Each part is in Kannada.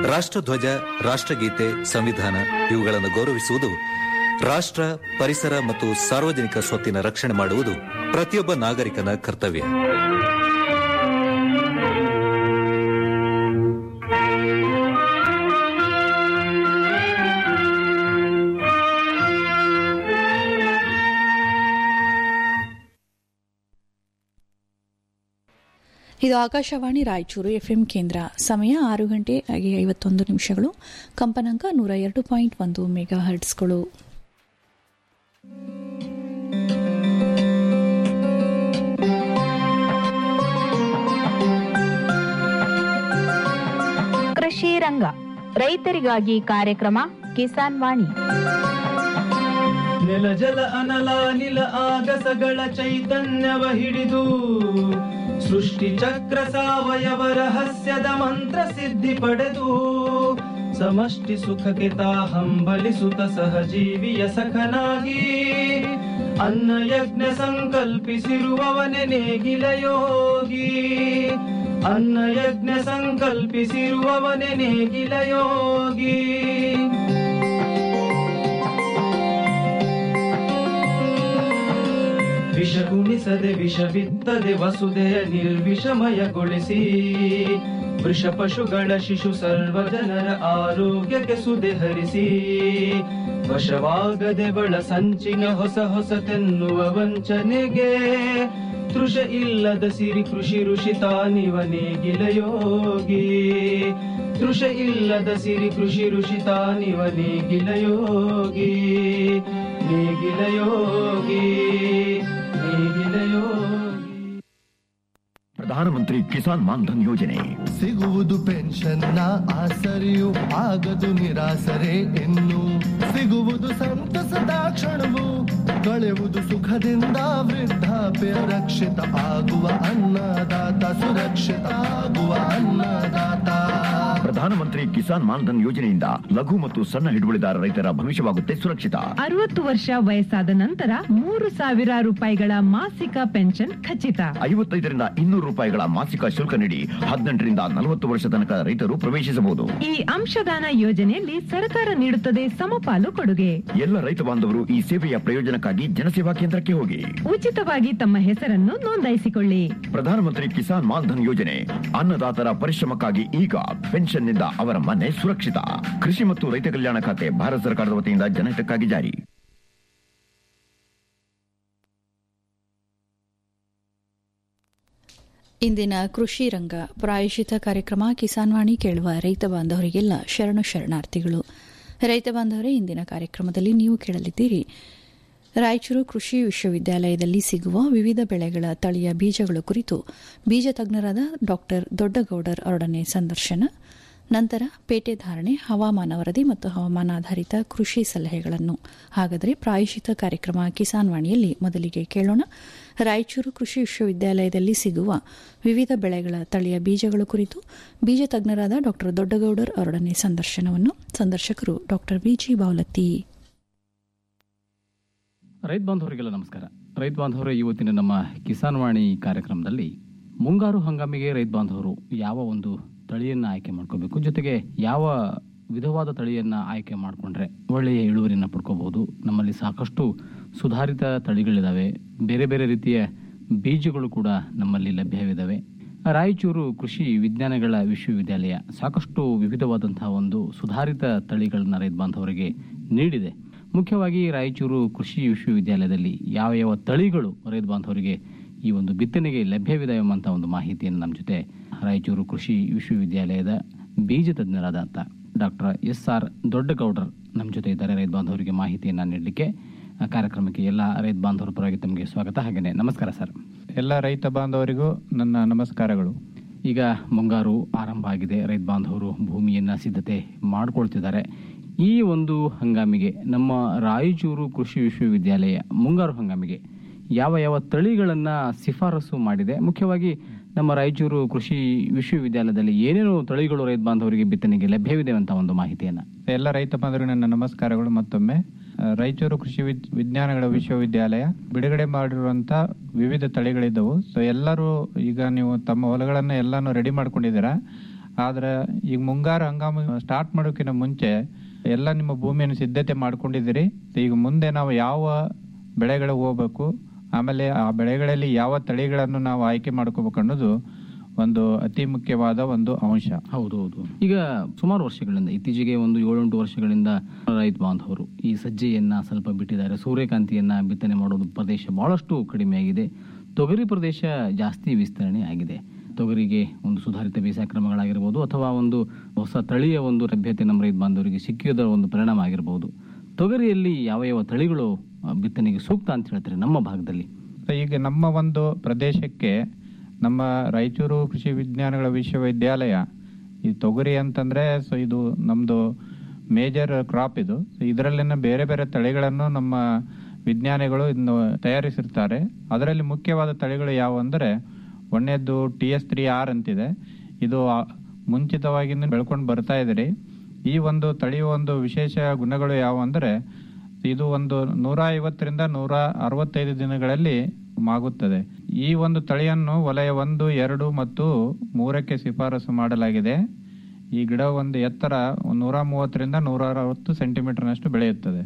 ರಾಷ್ಟ್ರಧ್ವಜ ರಾಷ್ಟ್ರಗೀತೆ ಸಂವಿಧಾನ ಇವುಗಳನ್ನು ಗೌರವಿಸುವುದು ರಾಷ್ಟ್ರ ಪರಿಸರ ಮತ್ತು ಸಾರ್ವಜನಿಕ ಸ್ವತ್ತಿನ ರಕ್ಷಣೆ ಮಾಡುವುದು ಪ್ರತಿಯೊಬ್ಬ ನಾಗರಿಕನ ಕರ್ತವ್ಯ ಇದು ಆಕಾಶವಾಣಿ ರಾಯಚೂರು ಎಫ್ಎಂ ಕೇಂದ್ರ ಸಮಯ ಆರು ಗಂಟೆ ಹಾಗೆ ಐವತ್ತೊಂದು ನಿಮಿಷಗಳು ಕಂಪನಾಂಕ ನೂರ ಎರಡು ಪಾಯಿಂಟ್ ಒಂದು ಮೆಗಾ ಹರ್ಟ್ಸ್ಗಳು ಕೃಷಿ ರಂಗ ರೈತರಿಗಾಗಿ ಕಾರ್ಯಕ್ರಮ ಕಿಸಾನ್ ವಾಣಿ ನೆಲ ಜಲ ಅನಲ ನಿಲ ಆಗಸಗಳ ಚೈತನ್ಯವ ಹಿಡಿದು ಸೃಷ್ಟಿ ಚಕ್ರ ಸಾವಯವ ರಹಸ್ಯದ ಮಂತ್ರ ಸಿದ್ಧಿ ಪಡೆದು ಸಮಷ್ಟಿ ಸುಖಕ್ಕೆ ತಾ ಹಂಬಲಿಸುತ್ತ ಸಹಜೀವಿಯ ಸಖನಾಗಿ ಅನ್ನ ಯಜ್ಞ ಸಂಕಲ್ಪಿಸಿರುವವನೆ ನೇಗಿಲ ಯೋಗಿ ಅನ್ನ ಯಜ್ಞ ಸಂಕಲ್ಪಿಸಿರುವವನೆ ನೇಗಿಲ ಯೋಗಿ ವಿಷ ಉಣಿಸದೆ ವಿಷ ಬಿತ್ತದೆ ವಸುದೆಯ ನಿರ್ವಿಷಮಯಗೊಳಿಸಿ ವೃಷ ಪಶುಗಳ ಶಿಶು ಸರ್ವ ಜನರ ಆರೋಗ್ಯಕ್ಕೆ ಸುದೆ ಹರಿಸಿ ವಶವಾಗದೆ ಬಳ ಸಂಚಿನ ಹೊಸ ಹೊಸತೆನ್ನುವ ವಂಚನೆಗೆ ತೃಷ ಇಲ್ಲದ ಸಿರಿ ಕೃಷಿ ಋಷಿ ತಾನಿವ ನೇಗಿಲ ಯೋಗಿ ತೃಷ ಇಲ್ಲದ ಸಿರಿ ಕೃಷಿ ಋಷಿ ತಾನಿವ ನೇಗಿಲ ಯೋಗಿ ನೇಗಿಲ ಯೋಗಿ ನೇಗಿಲ ಯೋಗಿ ಪ್ರಧಾನಮಂತ್ರಿ ಕಿಸಾನ್ ಮಾನ್ಧನ್ ಯೋಜನೆ ಸಿಗುವುದು ಪೆನ್ಷನ್ನ ಆಸರೆಯು ಆಗದು ನಿರಾಸರೆ ಇನ್ನು ಸಿಗುವುದು ಸಂತಸದ ಕ್ಷಣವು ಕಳೆಯುವುದು ಸುಖದಿಂದ ವೃದ್ಧಾಪ್ಯ ರಕ್ಷಿತ ಆಗುವ ಅನ್ನದಾತ ಸುರಕ್ಷಿತ ಆಗುವ ಅನ್ನದಾತ ಪ್ರಧಾನಮಂತ್ರಿ ಕಿಸಾನ್ ಮಾನ್ಧನ್ ಯೋಜನೆಯಿಂದ ಲಘು ಮತ್ತು ಸಣ್ಣ ಹಿಡುವಳಿದಾರ ರೈತರ ಭವಿಷ್ಯವಾಗುತ್ತೆ ಸುರಕ್ಷಿತ ಅರವತ್ತು ವರ್ಷ ವಯಸ್ಸಾದ ನಂತರ ಮೂರು ಸಾವಿರ ರೂಪಾಯಿಗಳ ಮಾಸಿಕ ಪೆನ್ಷನ್ ಖಚಿತ ಐವತ್ತೈದರಿಂದ ಇನ್ನೂರು ರೂಪಾಯಿಗಳ ಮಾಸಿಕ ಶುಲ್ಕ ನೀಡಿ ಹದಿನೆಂಟರಿಂದ ನಲವತ್ತು ವರ್ಷ ತನಕ ರೈತರು ಪ್ರವೇಶಿಸಬಹುದು ಈ ಅಂಶದಾನ ಯೋಜನೆಯಲ್ಲಿ ಸರ್ಕಾರ ನೀಡುತ್ತದೆ ಸಮಪಾಲು ಕೊಡುಗೆ ಎಲ್ಲ ರೈತ ಬಾಂಧವರು ಈ ಸೇವೆಯ ಪ್ರಯೋಜನಕ್ಕಾಗಿ ಜನಸೇವಾ ಕೇಂದ್ರಕ್ಕೆ ಹೋಗಿ ಉಚಿತವಾಗಿ ತಮ್ಮ ಹೆಸರನ್ನು ನೋಂದಾಯಿಸಿಕೊಳ್ಳಿ ಪ್ರಧಾನಮಂತ್ರಿ ಕಿಸಾನ್ ಮಾನ್ಧನ್ ಯೋಜನೆ ಅನ್ನದಾತರ ಪರಿಶ್ರಮಕ್ಕಾಗಿ ಈಗ ಪೆನ್ಷನ್ನಿಂದ ಅವರ ಮನೆ ಸುರಕ್ಷಿತ ಕೃಷಿ ಮತ್ತು ರೈತ ಕಲ್ಯಾಣ ಖಾತೆ ಭಾರತ ಸರ್ಕಾರದ ವತಿಯಿಂದ ಜನಹಿತಕ್ಕಾಗಿ ಜಾರಿ ಇಂದಿನ ಕೃಷಿ ರಂಗ ಪ್ರಾಯಶಿತ ಕಾರ್ಯಕ್ರಮ ಕಿಸಾನ್ವಾಣಿ ಕೇಳುವ ರೈತ ಬಾಂಧವರಿಗೆಲ್ಲ ಶರಣು ಶರಣಾರ್ಥಿಗಳು ರೈತ ಬಾಂಧವರೇ ಇಂದಿನ ಕಾರ್ಯಕ್ರಮದಲ್ಲಿ ನೀವು ಕೇಳಲಿದ್ದೀರಿ ರಾಯಚೂರು ಕೃಷಿ ವಿಶ್ವವಿದ್ಯಾಲಯದಲ್ಲಿ ಸಿಗುವ ವಿವಿಧ ಬೆಳೆಗಳ ತಳಿಯ ಬೀಜಗಳ ಕುರಿತು ಬೀಜ ತಜ್ಞರಾದ ಡಾ ದೊಡ್ಡಗೌಡರ್ ಅವರೊಡನೆ ಸಂದರ್ಶನ ನಂತರ ಪೇಟೆ ಧಾರಣೆ ಹವಾಮಾನ ವರದಿ ಮತ್ತು ಹವಾಮಾನಾಧಾರಿತ ಕೃಷಿ ಸಲಹೆಗಳನ್ನು ಹಾಗಾದರೆ ಪ್ರಾಯಶಿತ ಕಾರ್ಯಕ್ರಮ ಕಿಸಾನ್ ವಾಣಿಯಲ್ಲಿ ಮೊದಲಿಗೆ ಕೇಳೋಣ ರಾಯಚೂರು ಕೃಷಿ ವಿಶ್ವವಿದ್ಯಾಲಯದಲ್ಲಿ ಸಿಗುವ ವಿವಿಧ ಬೆಳೆಗಳ ತಳಿಯ ಬೀಜಗಳ ಕುರಿತು ಬೀಜ ತಜ್ಞರಾದ ಡಾ ದೊಡ್ಡಗೌಡರ್ ಅವರೊಡನೆ ಸಂದರ್ಶನವನ್ನು ಸಂದರ್ಶಕರು ಡಾ ವಿಜಿ ಬಾವಲತ್ತಿ ರೈತ ಬಾಂಧವರಿಗೆಲ್ಲ ನಮಸ್ಕಾರ ರೈತ ಬಾಂಧವರು ಇವತ್ತಿನ ನಮ್ಮ ಕಿಸಾನ್ ವಾಣಿ ಕಾರ್ಯಕ್ರಮದಲ್ಲಿ ಮುಂಗಾರು ಹಂಗಾಮಿಗೆ ರೈತ ಬಾಂಧವರು ಯಾವ ಒಂದು ತಳಿಯನ್ನು ಆಯ್ಕೆ ಮಾಡ್ಕೋಬೇಕು ಜೊತೆಗೆ ಯಾವ ವಿಧವಾದ ತಳಿಯನ್ನು ಆಯ್ಕೆ ಮಾಡಿಕೊಂಡ್ರೆ ಒಳ್ಳೆಯ ಇಳುವರಿಯನ್ನು ಪಡ್ಕೋಬಹುದು ನಮ್ಮಲ್ಲಿ ಸಾಕಷ್ಟು ಸುಧಾರಿತ ತಳಿಗಳಿದ್ದಾವೆ ಬೇರೆ ಬೇರೆ ರೀತಿಯ ಬೀಜಗಳು ಕೂಡ ನಮ್ಮಲ್ಲಿ ಲಭ್ಯವಿದ್ದಾವೆ ರಾಯಚೂರು ಕೃಷಿ ವಿಜ್ಞಾನಗಳ ವಿಶ್ವವಿದ್ಯಾಲಯ ಸಾಕಷ್ಟು ವಿವಿಧವಾದಂತಹ ಒಂದು ಸುಧಾರಿತ ತಳಿಗಳನ್ನ ರೈತ ಬಾಂಧವರಿಗೆ ನೀಡಿದೆ ಮುಖ್ಯವಾಗಿ ರಾಯಚೂರು ಕೃಷಿ ವಿಶ್ವವಿದ್ಯಾಲಯದಲ್ಲಿ ಯಾವ ಯಾವ ತಳಿಗಳು ರೈತ ಬಾಂಧವರಿಗೆ ಈ ಒಂದು ಬಿತ್ತನೆಗೆ ಲಭ್ಯವಿದೆ ಎಂಬಂಥ ಒಂದು ಮಾಹಿತಿಯನ್ನು ನಮ್ಮ ಜೊತೆ ರಾಯಚೂರು ಕೃಷಿ ವಿಶ್ವವಿದ್ಯಾಲಯದ ಬೀಜ ತಜ್ಞರಾದಂಥ ಡಾಕ್ಟರ್ ಎಸ್ ಆರ್ ದೊಡ್ಡಗೌಡರ್ ನಮ್ಮ ಜೊತೆ ಇದ್ದಾರೆ ರೈತ ಬಾಂಧವರಿಗೆ ಮಾಹಿತಿಯನ್ನು ನೀಡಲಿಕ್ಕೆ ಆ ಕಾರ್ಯಕ್ರಮಕ್ಕೆ ಎಲ್ಲ ರೈತ ಬಾಂಧವರ ಪರವಾಗಿ ತಮಗೆ ಸ್ವಾಗತ ಹಾಗೆಯೇ ನಮಸ್ಕಾರ ಸರ್ ಎಲ್ಲ ರೈತ ಬಾಂಧವರಿಗೂ ನನ್ನ ನಮಸ್ಕಾರಗಳು ಈಗ ಮುಂಗಾರು ಆರಂಭ ಆಗಿದೆ ರೈತ ಬಾಂಧವರು ಭೂಮಿಯನ್ನ ಸಿದ್ಧತೆ ಮಾಡ್ಕೊಳ್ತಿದ್ದಾರೆ ಈ ಒಂದು ಹಂಗಾಮಿಗೆ ನಮ್ಮ ರಾಯಚೂರು ಕೃಷಿ ವಿಶ್ವವಿದ್ಯಾಲಯ ಮುಂಗಾರು ಹಂಗಾಮಿಗೆ ಯಾವ ಯಾವ ತಳಿಗಳನ್ನ ಶಿಫಾರಸು ಮಾಡಿದೆ ಮುಖ್ಯವಾಗಿ ನಮ್ಮ ರಾಯಚೂರು ಕೃಷಿ ವಿಶ್ವವಿದ್ಯಾಲಯದಲ್ಲಿ ಏನೇನು ತಳಿಗಳು ರೈತ ಬಾಂಧವರಿಗೆ ಬಿತ್ತನೆಗೆ ಲಭ್ಯವಿದೆ ಅಂತ ಒಂದು ಮಾಹಿತಿಯನ್ನ ಎಲ್ಲ ರೈತ ಬಾಂಧವರಿಗೆ ನನ್ನ ನಮಸ್ಕಾರಗಳು ಮತ್ತೊಮ್ಮೆ ಆ, ರಾಯಚೂರು ಕೃಷಿ ವಿದ್- ವಿಜ್ಞಾನಗಳ ವಿಶ್ವವಿದ್ಯಾಲಯ ಬಿಡುಗಡೆ ಮಾಡಿರುವಂತ ವಿವಿಧ ತಳಿಗಳಿದ್ದವು ಸೊ ಎಲ್ಲರೂ ಈಗ ನೀವು ತಮ್ಮ ಹೊಲಗಳನ್ನ ಎಲ್ಲಾನು ರೆಡಿ ಮಾಡ್ಕೊಂಡಿದ್ದೀರಾ ಆದ್ರೆ ಈಗ ಮುಂಗಾರು ಹಂಗಾಮು ಸ್ಟಾರ್ಟ್ ಮಾಡೋಕ್ಕಿಂತ ಮುಂಚೆ ಎಲ್ಲ ನಿಮ್ಮ ಭೂಮಿಯನ್ನು ಸಿದ್ಧತೆ ಮಾಡ್ಕೊಂಡಿದ್ದೀರಿ ಈಗ ಮುಂದೆ ನಾವು ಯಾವ ಬೆಳೆಗಳಿಗೆ ಹೋಗ್ಬೇಕು ಆಮೇಲೆ ಆ ಬೆಳೆಗಳಲ್ಲಿ ಯಾವ ತಳಿಗಳನ್ನು ನಾವು ಆಯ್ಕೆ ಮಾಡ್ಕೋಬೇಕು ಅನ್ನೋದು ಒಂದು ಅತಿ ಮುಖ್ಯವಾದ ಒಂದು ಅಂಶ ಹೌದು ಹೌದು ಈಗ ಸುಮಾರು ವರ್ಷಗಳಿಂದ ಇತ್ತೀಚೆಗೆ ಒಂದು ಏಳೆಂಟು ವರ್ಷಗಳಿಂದ ರೈತ ಬಾಂಧವರು ಈ ಸಜ್ಜೆಯನ್ನ ಸ್ವಲ್ಪ ಬಿಟ್ಟಿದ್ದಾರೆ ಸೂರ್ಯಕಾಂತಿಯನ್ನ ಬಿತ್ತನೆ ಮಾಡೋದು ಪ್ರದೇಶ ಬಹಳಷ್ಟು ಕಡಿಮೆಯಾಗಿದೆ ತೊಗರಿ ಪ್ರದೇಶ ಜಾಸ್ತಿ ವಿಸ್ತರಣೆ ಆಗಿದೆ ತೊಗರಿಗೆ ಒಂದು ಸುಧಾರಿತ ಬೇಸಾಯ ಕ್ರಮಗಳಾಗಿರ್ಬೋದು ಅಥವಾ ಒಂದು ಹೊಸ ತಳಿಯ ಒಂದು ಲಭ್ಯತೆ ನಮ್ಮ ರೈತ ಬಾಂಧವರಿಗೆ ಸಿಕ್ಕಿದ ಒಂದು ಪರಿಣಾಮ ಆಗಿರಬಹುದು ತೊಗರಿಯಲ್ಲಿ ಯಾವ ಯಾವ ತಳಿಗಳು ಆ, ಬಿತ್ತನೆಗೆ ಸೂಕ್ತ ಅಂತ ಹೇಳ್ತಾರೆ ನಮ್ಮ ಭಾಗದಲ್ಲಿ ಸೊ ಈಗ ನಮ್ಮ ಒಂದು ಪ್ರದೇಶಕ್ಕೆ ನಮ್ಮ ರಾಯಚೂರು ಕೃಷಿ ವಿಜ್ಞಾನಗಳ ವಿಶ್ವವಿದ್ಯಾಲಯ ಈ ತೊಗರಿ ಅಂತಂದ್ರೆ ಸೊ ಇದು ನಮ್ದು ಮೇಜರ್ ಕ್ರಾಪ್ ಇದು ಸೊ ಇದರಲ್ಲಿನ ಬೇರೆ ಬೇರೆ ತಳಿಗಳನ್ನು ನಮ್ಮ ವಿಜ್ಞಾನಿಗಳು ಇದನ್ನು ತಯಾರಿಸಿರ್ತಾರೆ ಅದರಲ್ಲಿ ಮುಖ್ಯವಾದ ತಳಿಗಳು ಯಾವ ಅಂದರೆ ಒಂದನೇದ್ದು ಟಿ ಎಸ್ ತ್ರೀ ಆರ್ ಅಂತಿದೆ ಇದು ಆ- ಮುಂಚಿತವಾಗಿಂದ ಬೆಳ್ಕೊಂಡು ಬರ್ತಾ ಇದ್ರಿ ಈ ಒಂದು ತಳಿಯ ಒಂದು ವಿಶೇಷ ಗುಣಗಳು ಯಾವ ಅಂದರೆ ಇದು ಒಂದು ನೂರ ಐವತ್ತರಿಂದ ನೂರ ಅರವತ್ತೈದು ದಿನಗಳಲ್ಲಿ ಮಾಗುತ್ತದೆ ಈ ಒಂದು ತಳಿಯನ್ನು ವಲಯ ಒಂದು ಎರಡು ಮತ್ತು ಮೂರಕ್ಕೆ ಶಿಫಾರಸು ಮಾಡಲಾಗಿದೆ ಈ ಗಿಡ ಒಂದು ಎತ್ತರ ನೂರ ಮೂವತ್ತರಿಂದ ನೂರ ಅರವತ್ತು ಸೆಂಟಿಮೀಟರ್ನಷ್ಟು ಬೆಳೆಯುತ್ತದೆ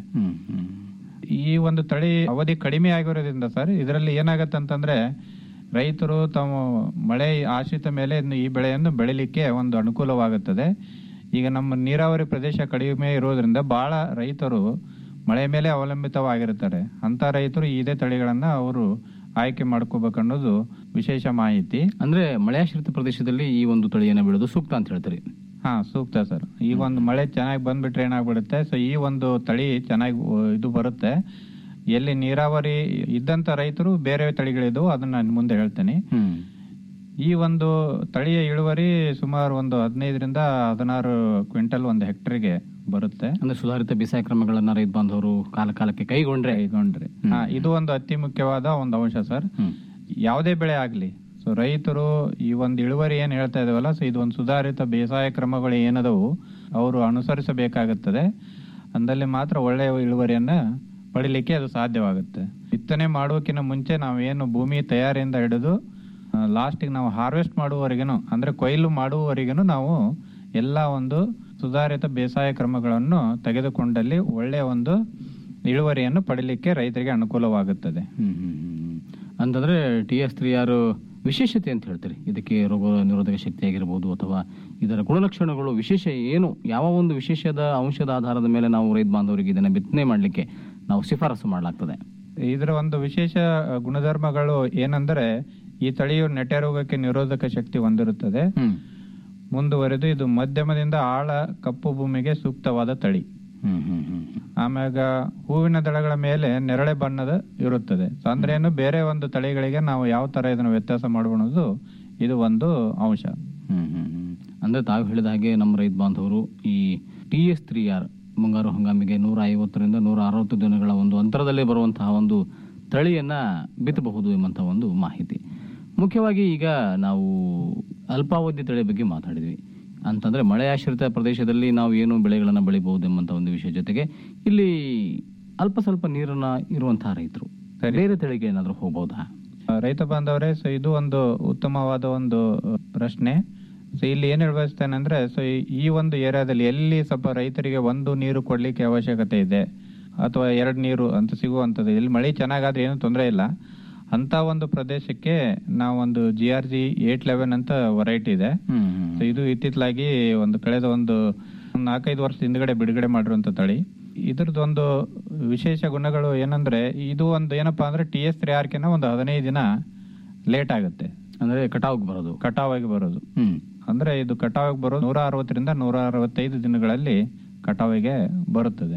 ಈ ಒಂದು ತಳಿ ಅವಧಿ ಕಡಿಮೆ ಆಗಿರೋದ್ರಿಂದ ಸರ್ ಇದರಲ್ಲಿ ಏನಾಗತ್ತೆ ಅಂತಂದ್ರೆ ರೈತರು ತಮ್ಮ ಮಳೆ ಆಶ್ರಿತ ಮೇಲೆ ಇನ್ನು ಈ ಬೆಳೆಯನ್ನು ಬೆಳಿಲಿಕ್ಕೆ ಒಂದು ಅನುಕೂಲವಾಗುತ್ತದೆ ಈಗ ನಮ್ಮ ನೀರಾವರಿ ಪ್ರದೇಶ ಕಡಿಮೆ ಇರೋದ್ರಿಂದ ಬಹಳ ರೈತರು ಮಳೆ ಮೇಲೆ ಅವಲಂಬಿತವಾಗಿರ್ತಾರೆ ಅಂತ ರೈತರು ಇದೇ ತಳಿಗಳನ್ನ ಅವರು ಆಯ್ಕೆ ಮಾಡ್ಕೋಬೇಕನ್ನೋದು ವಿಶೇಷ ಮಾಹಿತಿ ಅಂದ್ರೆ ಮಳೆಯಾಶ್ರಿತ ಪ್ರದೇಶದಲ್ಲಿ ಈ ಒಂದು ತಳಿಯನ್ನು ಬೆಳೆದು ಸೂಕ್ತ ಅಂತ ಹೇಳ್ತಾರೆ ಹಾ ಸೂಕ್ತ ಸರ್ ಈಗ ಒಂದು ಮಳೆ ಚೆನ್ನಾಗಿ ಬಂದ್ಬಿಟ್ರೆ ಏನಾಗ್ಬಿಡುತ್ತೆ ಸೊ ಈ ಒಂದು ತಳಿ ಚೆನ್ನಾಗಿ ಇದು ಬರುತ್ತೆ ಎಲ್ಲಿ ನೀರಾವರಿ ಇದ್ದಂತ ರೈತರು ಬೇರೆ ತಳಿಗಳಿದ್ವು ಅದನ್ನ ನಾನು ಮುಂದೆ ಹೇಳ್ತೇನೆ ಈ ಒಂದು ತಳಿಯ ಇಳುವರಿ ಸುಮಾರು ಒಂದು ಹದಿನೈದರಿಂದ ಹದಿನಾರು ಕ್ವಿಂಟಲ್ ಒಂದು ಹೆಕ್ಟರ್ಗೆ ಬರುತ್ತೆ ಅಂದ್ರೆ ಸುಧಾರಿತ ಬೇಸಾಯ ಕ್ರಮಗಳನ್ನ ರೈತ ಬಾಂಧವರು ಕಾಲ ಕಾಲಕ್ಕೆ ಕೈಗೊಂಡ್ರೆ ಕೈಗೊಂಡ್ರೆ ಹಾ ಇದು ಒಂದು ಅತಿ ಮುಖ್ಯವಾದ ಒಂದು ಅಂಶ ಸರ್ ಯಾವುದೇ ಬೆಳೆ ಆಗ್ಲಿ ಸೊ ರೈತರು ಈ ಒಂದು ಇಳುವರಿ ಏನ್ ಹೇಳ್ತಾ ಇದಾವಲ್ಲ ಸೊ ಇದು ಒಂದು ಸುಧಾರಿತ ಬೇಸಾಯ ಕ್ರಮಗಳು ಏನದವು ಅವರು ಅನುಸರಿಸಬೇಕಾಗುತ್ತದೆ ಅಂದಲ್ಲಿ ಮಾತ್ರ ಒಳ್ಳೆಯ ಇಳುವರಿಯನ್ನ ಪಡಿಲಿಕ್ಕೆ ಅದು ಸಾಧ್ಯವಾಗುತ್ತೆ ಬಿತ್ತನೆ ಮಾಡೋಕ್ಕಿಂತ ಮುಂಚೆ ನಾವೇನು ಭೂಮಿ ತಯಾರಿಯಿಂದ ಹಿಡಿದು ಲಾಸ್ಟಿಗೆ ನಾವು ಹಾರ್ವೆಸ್ಟ್ ಮಾಡುವವರೆಗೂ ಅಂದ್ರೆ ಕೊಯ್ಲು ಮಾಡುವವರೆಗೂ ನಾವು ಎಲ್ಲ ಒಂದು ಸುಧಾರಿತ ಬೇಸಾಯ ಕ್ರಮಗಳನ್ನು ತೆಗೆದುಕೊಂಡಲ್ಲಿ ಒಳ್ಳೆಯ ಒಂದು ಇಳುವರಿಯನ್ನು ಪಡಿಲಿಕ್ಕೆ ರೈತರಿಗೆ ಅನುಕೂಲವಾಗುತ್ತದೆ ಅಂತಂದ್ರೆ ಟಿ ಎಸ್ ತ್ರೀ ಆರ್ ವಿಶೇಷತೆ ಅಂತ ಹೇಳ್ತಾರೆ ಇದಕ್ಕೆ ರೋಗ ನಿರೋಧಕ ಶಕ್ತಿ ಆಗಿರ್ಬೋದು ಅಥವಾ ಇದರ ಗುಣಲಕ್ಷಣಗಳು ವಿಶೇಷ ಏನು ಯಾವ ಒಂದು ವಿಶೇಷದ ಅಂಶದ ಆಧಾರದ ಮೇಲೆ ನಾವು ರೈತ ಬಾಂಧವರಿಗೆ ಇದನ್ನ ಬಿತ್ತನೆ ಮಾಡಲಿಕ್ಕೆ ನಾವು ಶಿಫಾರಸು ಮಾಡಲಾಗ್ತದೆ ಇದರ ಒಂದು ವಿಶೇಷ ಗುಣಧರ್ಮಗಳು ಏನಂದ್ರೆ ಈ ತಳಿಯು ನೆಟ್ಟೆ ರೋಗಕ್ಕೆ ನಿರೋಧಕ ಶಕ್ತಿ ಹೊಂದಿರುತ್ತದೆ ಮುಂದುವರೆದು ಇದು ಮಧ್ಯಮದಿಂದ ಆಳ ಕಪ್ಪು ಭೂಮಿಗೆ ಸೂಕ್ತವಾದ ತಳಿ ಆಮ್ಯಾಗ ಹೂವಿನ ದಳಗಳ ಮೇಲೆ ನೆರಳೆ ಬಣ್ಣದ ಇರುತ್ತದೆ ಸೊ ಅಂದ್ರೆ ಏನು ಬೇರೆ ಒಂದು ತಳಿಗಳಿಗೆ ನಾವು ಯಾವ ತರ ಇದನ್ನು ವ್ಯತ್ಯಾಸ ಮಾಡಬಹುದು ಇದು ಒಂದು ಅಂಶ ಅಂದ್ರೆ ತಾವು ಹೇಳಿದ ಹಾಗೆ ನಮ್ಮ ರೈತ ಬಾಂಧವರು ಈ ಟಿ ಎಸ್ ತ್ರೀ ಆರ್ ಮುಂಗಾರು ಹಂಗಾಮಿಗೆ ನೂರ ಐವತ್ತರಿಂದ ನೂರ ಅರವತ್ತು ದಿನಗಳ ಒಂದು ಅಂತರದಲ್ಲೇ ಬರುವಂತಹ ಒಂದು ತಳಿಯನ್ನ ಬಿತ್ತಬಹುದು ಎಂಬಂತಹ ಒಂದು ಮಾಹಿತಿ ಮುಖ್ಯವಾಗಿ ಈಗ ನಾವು ಅಲ್ಪಾವಧಿ ತಳಿ ಬಗ್ಗೆ ಮಾತಾಡಿದ್ವಿ ಅಂತಂದ್ರೆ ಮಳೆಯಾಶ್ರಿತ ಪ್ರದೇಶದಲ್ಲಿ ನಾವು ಏನು ಬೆಳೆಗಳನ್ನ ಬೆಳಿಬಹುದು ಎಂಬಂತ ಒಂದು ವಿಷಯ ಜೊತೆಗೆ ಇಲ್ಲಿ ಅಲ್ಪ ಸ್ವಲ್ಪ ನೀರನ್ನ ಇರುವಂತಹ ರೈತರು ಬೇರೆ ತಳಿಗೆ ಏನಾದರೂ ಹೋಗಬಹುದಾ ಆ, ರೈತ ಬಾಂಧವರೇ ಸೊ ಇದು ಒಂದು ಉತ್ತಮವಾದ ಒಂದು ಅಹ್, ಪ್ರಶ್ನೆ ಸೊ ಇಲ್ಲಿ ಏನ್ ಹೇಳ್ಬಯಸ್ತೇನೆ ಅಂದ್ರೆ ಸೊ ಈ- ಈ ಒಂದು ಏರಿಯಾದಲ್ಲಿ ಎಲ್ಲಿ ಸ್ವಲ್ಪ ರೈತರಿಗೆ ಒಂದು ನೀರು ಕೊಡ್ಲಿಕ್ಕೆ ಅವಶ್ಯಕತೆ ಇದೆ ಅಥವಾ ಎರಡು ನೀರು ಅಂತ ಸಿಗುವಂಥದ್ದು ಇಲ್ಲಿ ಮಳೆ ಚೆನ್ನಾಗಾದ್ರೆ ಏನು ತೊಂದರೆ ಇಲ್ಲ ಅಂತ ಒಂದು ಪ್ರದೇಶಕ್ಕೆ ನಾವೊಂದು G R G eight eleven ಅಂತ ವೆರೈಟಿ ಇದೆ ಸೊ ಇದು ಇತ್ತಿತ್ತಲಾಗಿ ಒಂದು ಕಳೆದ ಒಂದು ನಾಲ್ಕೈದು ವರ್ಷದ ಹಿಂದ್ಗಡೆ ಬಿಡುಗಡೆ ಮಾಡಿರುವಂತ ತಳಿ ಇದ್ರದ್ದು ಒಂದು ವಿಶೇಷ ಗುಣಗಳು ಏನಂದ್ರೆ ಇದು ಒಂದು ಏನಪ್ಪಾ ಅಂದ್ರೆ ಟಿ ಎಸ್ ತ್ರೀ ಆರ್ಕಿನ ಒಂದು ಹದಿನೈದು ದಿನ ಲೇಟ್ ಆಗುತ್ತೆ ಅಂದ್ರೆ ಕಟಾವ್ಗೆ ಬರೋದು ಕಟಾವಾಗಿ ಬರೋದು ಅಂದ್ರೆ ಇದು ಕಟಾವಿಗೆ ಬರೋದು ನೂರ ಅರವತ್ತರಿಂದ ನೂರ ಅರವತ್ತೈದು ದಿನಗಳಲ್ಲಿ ಕಟಾವಿಗೆ ಬರುತ್ತದೆ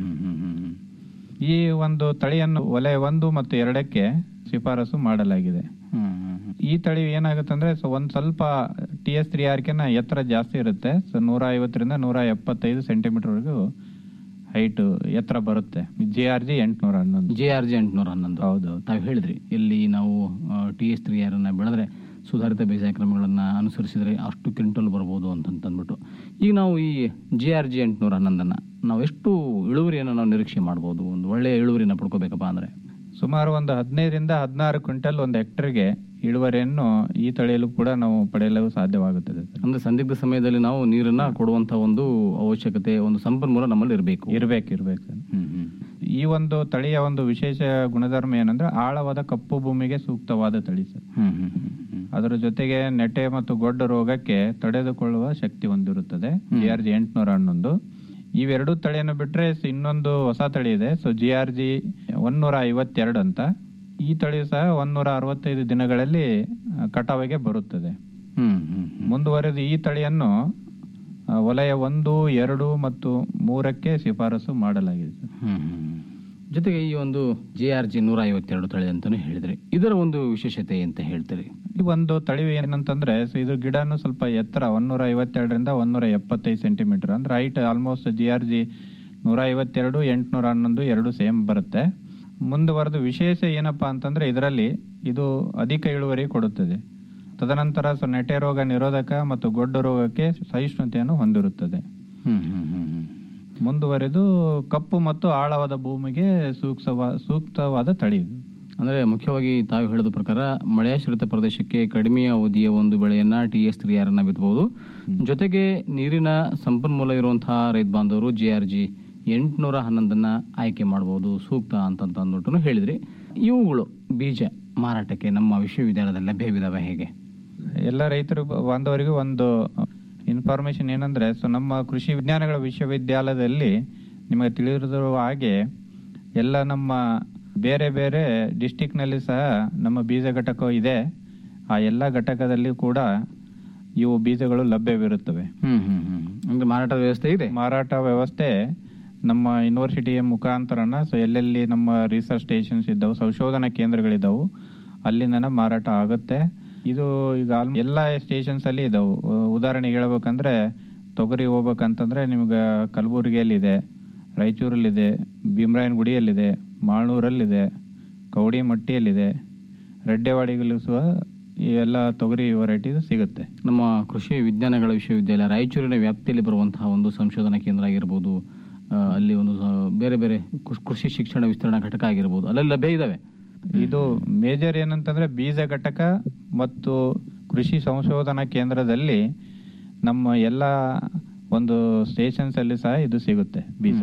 ಈ ಒಂದು ತಳಿಯನ್ನು ವಲಯ ಒಂದು ಮತ್ತು ಎರಡಕ್ಕೆ ಶಿಫಾರಸು ಮಾಡಲಾಗಿದೆ ಈ ತಳಿ ಏನಾಗುತ್ತೆ ಅಂದ್ರೆ ಸೊ ಒಂದ್ ಸ್ವಲ್ಪ ಟಿ ಎಸ್ ತ್ರೀ ಆರ್ಕೆನ ಎತ್ತರ ಜಾಸ್ತಿ ಇರುತ್ತೆ ಸೊ ನೂರ ಐವತ್ತರಿಂದ ನೂರ ಎಪ್ಪತ್ತೈದು ಸೆಂಟಿಮೀಟರ್ ವರೆಗೂ ಹೈಟ್ ಎತ್ತರ ಬರುತ್ತೆ ಜೆ ಆರ್ ಜಿ ಎಂಟ್ನೂರ ಹನ್ನೊಂದು ಜೆ ಆರ್ ಜಿ ಎಂಟುನೂರ ಹನ್ನೊಂದು ಹೌದು ತಾವು ಹೇಳಿದ್ರಿ ಇಲ್ಲಿ ನಾವು ಟಿ ಎಸ್ ತ್ರೀ ಆರನ್ನ ಬೆಳೆದ್ರೆ ಸುಧಾರಿತ ಬೇಸಾಯ ಕ್ರಮಗಳನ್ನು ಅನುಸರಿಸಿದ್ರೆ ಅಷ್ಟು ಕ್ವಿಂಟಲ್ ಬರ್ಬೋದು ಅಂತಂದ್ಬಿಟ್ಟು ಈಗ ನಾವು ಈ ಜೆ ಆರ್ ಜಿ ಎಂಟುನೂರ ಹನ್ನೊಂದನ್ನು ನಾವು ಎಷ್ಟು ಇಳುವರಿಯನ್ನು ನಾವು ನಿರೀಕ್ಷೆ ಮಾಡ್ಬೋದು ಒಂದು ಒಳ್ಳೆಯ ಇಳುವರಿನ ಪಡ್ಕೋಬೇಕಪ್ಪ ಅಂದ್ರೆ ಸುಮಾರು ಒಂದು ಹದಿನೈದರಿಂದ ಹದಿನಾರು ಕ್ವಿಂಟಲ್ ಒಂದು ಹೆಕ್ಟರ್ಗೆ ಇಳುವರಿಯನ್ನು ಈ ತಳಿಯಲ್ಲೂ ಕೂಡ ನಾವು ಪಡೆಯಲು ಸಾಧ್ಯವಾಗುತ್ತದೆ ಸರ್. ಅಂದ್ರೆ ಸಂದಿಗ್ಧ ಸಮಯದಲ್ಲಿ ನಾವು ನೀರನ್ನ ಕೊಡುವಂತ ಒಂದು ಅವಶ್ಯಕತೆ ಒಂದು ಸಂಪನ್ಮೂಲ ನಮ್ಮಲ್ಲಿ ಇರಬೇಕು ಇರ್ಬೇಕು ಇರ್ಬೇಕು ಸರ್ ಈ ಒಂದು ತಳಿಯ ಒಂದು ವಿಶೇಷ ಗುಣಧರ್ಮ ಏನಂದ್ರೆ ಆಳವಾದ ಕಪ್ಪು ಭೂಮಿಗೆ ಸೂಕ್ತವಾದ ತಳಿ ಸರ್ ಅದರ ಜೊತೆಗೆ ನೆಟೆ ಮತ್ತು ಗೊಡ್ಡ ರೋಗಕ್ಕೆ ತಡೆದುಕೊಳ್ಳುವ ಶಕ್ತಿ ಹೊಂದಿರುತ್ತದೆ ಜಿ ಆರ್ ಜಿ ಎಂಟುನೂರ ಹನ್ನೊಂದು ಇವೆರಡು ತಳಿಯನ್ನು ಬಿಟ್ರೆ ಸ- ಇನ್ನೊಂದು ಹೊಸ ತಳಿ ಇದೆ ಸೊ ಜಿ ಆರ್ ಜಿ ಒನ್ನೂರ ಐವತ್ತೆರಡು ಅಂತ ಈ ತಳಿ ಸಹ ಒಂದೂರ ಅರವತ್ತೈದು ದಿನಗಳಲ್ಲಿ ಆ, ಕಟಾವಿಗೆ ಬರುತ್ತದೆ ಮುಂದುವರೆದು ಈ ತಳಿಯನ್ನು ಆ, ವಲಯ ಒಂದು ಎರಡು ಮತ್ತು ಮೂರಕ್ಕೆ ಶಿಫಾರಸು ಮಾಡಲಾಗಿದೆ ಸರ್. ಜೊತೆಗೆ ಈ ಒಂದು ಜೆ ಆರ್ ಜಿ ನೂರ ಐವತ್ತೆರಡು ತಳಿ ಅಂತಾನು ಹೇಳಿದ್ರಿ ಇದರ ಒಂದು ವಿಶೇಷತೆ ಅಂತ ಹೇಳ್ತೀರಿ ಈ ಒಂದು ತಳಿ ಏನಂತಂದ್ರೆ ಸೊ ಇದು ಗಿಡನು ಸ್ವಲ್ಪ ಎತ್ತರ ಒಂದೂರ ಐವತ್ತೆರಡರಿಂದ ಒಂದೂರ ಎಪ್ಪತ್ತೈದು ಸೆಂಟಿಮೀಟರ್ ಅಂದ್ರೆ height almost G R G ನೂರ ಐವತ್ತೆರಡು ಎಂಟುನೂರ ಹನ್ನೊಂದು ಎರಡು ಸೇಮ್ ಬರುತ್ತೆ ಮುಂದುವರೆದು ವಿಶೇಷ ಏನಪ್ಪಾ ಅಂತಂದ್ರೆ ಇದರಲ್ಲಿ ಇದು ಅಧಿಕ ಇಳುವರಿ ಕೊಡುತ್ತದೆ ತದನಂತರ ಸೊ ನೆಟೆ ರೋಗ ನಿರೋಧಕ ಮತ್ತು ಗೊಡ್ಡು ರೋಗಕ್ಕೆ ಸಹಿಷ್ಣುತೆಯನ್ನು ಹೊಂದಿರುತ್ತದೆ ಮುಂದುವರೆದು ಕಪ್ಪು ಮತ್ತು ಆಳವಾದ ಭೂಮಿಗೆ ಸೂಕ್ತವ ಸೂಕ್ತವಾದ ತಳಿ ಇದು ಅಂದ್ರೆ ಮುಖ್ಯವಾಗಿ ತಾವು ಹೇಳಿದ ಪ್ರಕಾರ ಮಳೆಯಾಶ್ರಿತ ಪ್ರದೇಶಕ್ಕೆ ಕಡಿಮೆ ಅವಧಿಯ ಒಂದು ಬೆಳೆಯನ್ನ ಟಿ ಎಸ್ ತ್ರೀ ಆರ್ ಅನ್ನ ಬಿತ್ತಬಹುದು ಜೊತೆಗೆ ನೀರಿನ ಸಂಪನ್ಮೂಲ ಇರುವಂತಹ ರೈತ ಬಾಂಧವರು ಜಿ ಆರ್ ಜಿ ಎಂಟುನೂರ ಹನ್ನೊಂದನ್ನ ಆಯ್ಕೆ ಮಾಡಬಹುದು ಸೂಕ್ತ ಅಂತಂತ ಅಂದ್ಬಿಟ್ಟು ಹೇಳಿದ್ರಿ ಇವುಗಳು ಬೀಜ ಮಾರಾಟಕ್ಕೆ ನಮ್ಮ ವಿಶ್ವವಿದ್ಯಾಲಯದಲ್ಲಿ ಲಭ್ಯವಿದಾವೆ ಹೇಗೆ ಎಲ್ಲ ರೈತರು ಬಾಂಧವರಿಗೂ ಒಂದು ಇನ್ಫಾರ್ಮೇಶನ್ ಏನಂದ್ರೆ ಸೊ ನಮ್ಮ ಕೃಷಿ ವಿಜ್ಞಾನಗಳ ವಿಶ್ವವಿದ್ಯಾಲಯದಲ್ಲಿ ನಿಮಗೆ ತಿಳಿದಿರುವ ಹಾಗೆ ಎಲ್ಲ ನಮ್ಮ ಬೇರೆ ಬೇರೆ ಡಿಸ್ಟಿಕ್ ನಲ್ಲಿ ಸಹ ನಮ್ಮ ಬೀಜ ಘಟಕ ಇದೆ ಆ ಎಲ್ಲ ಘಟಕದಲ್ಲಿ ಕೂಡ ಇವು ಬೀಜಗಳು ಲಭ್ಯವಿರುತ್ತವೆ ಹ್ಮ್ ಹ್ಮ್ ಹ್ಮ್ ಅಂದ್ರೆ ಮಾರಾಟ ವ್ಯವಸ್ಥೆ ಇದೆ ಮಾರಾಟ ವ್ಯವಸ್ಥೆ ನಮ್ಮ ಯೂನಿವರ್ಸಿಟಿಯ ಮುಖಾಂತರನ ಸೊ ಎಲ್ಲೆಲ್ಲಿ ನಮ್ಮ ರಿಸರ್ಚ್ ಸ್ಟೇಷನ್ಸ್ ಇದ್ದಾವೆ ಸಂಶೋಧನಾ ಕೇಂದ್ರಗಳಿದ್ದಾವು ಅಲ್ಲಿಂದನ ಮಾರಾಟ ಆಗುತ್ತೆ ಇದು ಈಗ ಆಲ್- ಎಲ್ಲ ಸ್ಟೇಷನ್ಸ್ ಅಲ್ಲಿ ಇದಾವು ಉ- ಉದಾಹರಣೆಗೆ ಹೇಳ್ಬೇಕಂದ್ರೆ ತೊಗರಿ ಹೋಗ್ಬೇಕಂತಂದ್ರೆ ನಿಮ್ಗೆ ಕಲಬುರಗಿಯಲ್ಲಿದೆ ರಾಯಚೂರಲ್ಲಿದೆ ಭೀಮರಾಯನಗುಡಿಯಲ್ಲಿದೆ ಮಾಳ್ನೂರಲ್ಲಿದೆ ಕವಡಿಮಟ್ಟಿಯಲ್ಲಿದೆ ರೆಡ್ಡೆವಾಡಿಗಲ್ಲೂ ಸಹ ಈ ಎಲ್ಲ ತೊಗರಿ ವೆರೈಟಿ ಸಿಗುತ್ತೆ ನಮ್ಮ ಕೃಷಿ ವಿಜ್ಞಾನಗಳ ವಿಶ್ವವಿದ್ಯಾಲಯ ರಾಯಚೂರಿನ ವ್ಯಾಪ್ತಿಯಲ್ಲಿ ಬರುವಂತಹ ಒಂದು ಸಂಶೋಧನಾ ಕೇಂದ್ರ ಆಗಿರ್ಬೋದು ಆ, ಅಲ್ಲಿ ಒಂದು ಆ, ಬೇರೆ ಬೇರೆ ಕೃಷ್- ಕೃಷಿ ಶಿಕ್ಷಣ ವಿಸ್ತರಣಾ ಘಟಕ ಆಗಿರ್ಬೋದು ಅಲ್ಲೆಲ್ಲ ಲಭ್ಯ ಇದಾವೆ ಇದು ಮೇಜರ್ ಏನಂತಂದ್ರೆ ಬೀಜ ಘಟಕ ಮತ್ತು ಕೃಷಿ ಸಂಶೋಧನಾ ಕೇಂದ್ರದಲ್ಲಿ ನಮ್ಮ ಎಲ್ಲ ಒಂದು ಸ್ಟೇಷನ್ಸ್ ಅಲ್ಲಿ ಸಹ ಇದು ಸಿಗುತ್ತೆ ಬೀಜ